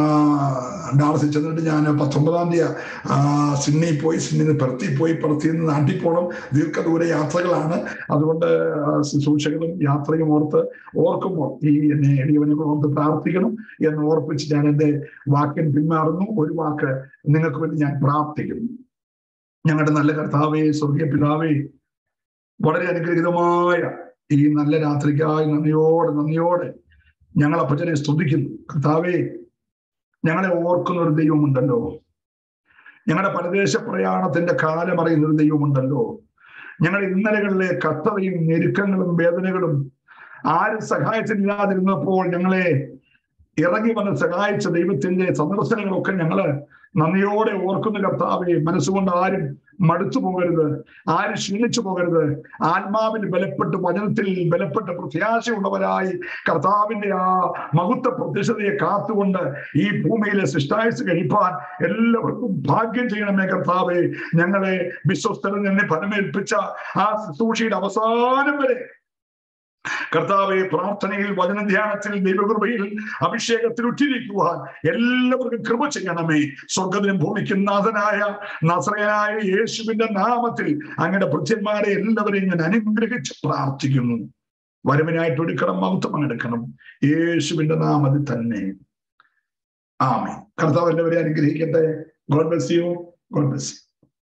Speaker 3: ഡാളസിൽ ചെന്നിട്ട് ഞാൻ പത്തൊമ്പതാം തീയതി സിഡ്നി പോയി സിഡ്നിന്ന് പെർത്തി പോയി പെർത്തിയിൽ നിന്ന് നാട്ടിൽ പോകണം ദീർഘദൂര യാത്രകളാണ് അതുകൊണ്ട് ശുശ്രൂഷകളും യാത്രയും ഓർത്ത് ഓർക്കുമ്പോൾ ഈ എന്നെ എളിയവനെ കൂടെ ഓർത്ത് പ്രാർത്ഥിക്കണം എന്ന് ഓർപ്പിച്ച് ഞാൻ എൻ്റെ വാക്കിന് പിന്മാറുന്നു ഒരു വാക്ക് നിങ്ങൾക്ക് വേണ്ടി ഞാൻ പ്രാർത്ഥിക്കുന്നു ഞങ്ങളുടെ നല്ല കർത്താവേ സ്വർഗീയ പിതാവേ വളരെ അനുഗ്രഹീതമായ ഈ നല്ല രാത്രിക്കായി നന്ദിയോടെ നന്ദിയോടെ ഞങ്ങൾ അപ്പച്ചനെ സ്തുതിക്കുന്നു കർത്താവേ ഞങ്ങളെ ഓർക്കുന്ന ഒരു ദൈവമുണ്ടല്ലോ ഞങ്ങളുടെ പരദേശ പ്രയാണത്തിന്റെ കാലം അറിയുന്ന ഒരു ദൈവമുണ്ടല്ലോ ഞങ്ങളുടെ ഇന്നലകളിലെ കത്തതയും ഞെരുക്കങ്ങളും വേദനകളും ആരും സഹായത്തിനില്ലാതിരുന്നപ്പോൾ ഞങ്ങളെ ഇറങ്ങി വന്ന് സഹായിച്ച ദൈവത്തിന്റെ സന്ദർശനങ്ങളൊക്കെ ഞങ്ങള് നന്ദിയോടെ ഓർക്കുന്ന കർത്താവെ മനസ്സുകൊണ്ട് ആരും മടുത്തു പോകരുത് ആരും ക്ഷീണിച്ചു പോകരുത് ആത്മാവിൽ ബലപ്പെട്ട് വചനത്തിൽ ബലപ്പെട്ട് പ്രത്യാശയുള്ളവരായി കർത്താവിന്റെ ആ മഹത്വ പ്രത്യക്ഷതയെ കാത്തുകൊണ്ട് ഈ ഭൂമിയിലെ സൃഷ്ടായുസ് കഴിപ്പാൻ എല്ലാവർക്കും ഭാഗ്യം ചെയ്യണമേ കർത്താവെ ഞങ്ങളെ വിശ്വസ്തരിൽ നിന്ന് ഫലമേൽപ്പിച്ച ആ ശുശ്രൂഷയുടെ അവസാനം വരെ കർത്താവെ പ്രാർത്ഥനയിൽ വചന ധ്യാനത്തിൽ ദൈവകൃപയിൽ അഭിഷേകത്തിൽ ഉറ്റിരിക്കുവാൻ എല്ലാവർക്കും കൃപ ചെയ്യണമേ സ്വർഗത്തിനും ഭൂമിക്കും നാഥനായ നസ്രയനായ യേശുവിന്റെ നാമത്തിൽ അങ്ങയുടെ ഭൃത്യന്മാരെ എല്ലാവരെയും ഞാൻ അനുഗ്രഹിച്ച് പ്രാർത്ഥിക്കുന്നു വരവിനായിട്ട് ഒരുക്കണം മഹത്വം അങ്ങെടുക്കണം യേശുവിന്റെ നാമത്തിൽ തന്നെ ആമേ കർത്താവ് എല്ലാവരെയും അനുഗ്രഹിക്കട്ടെ God bless you God bless U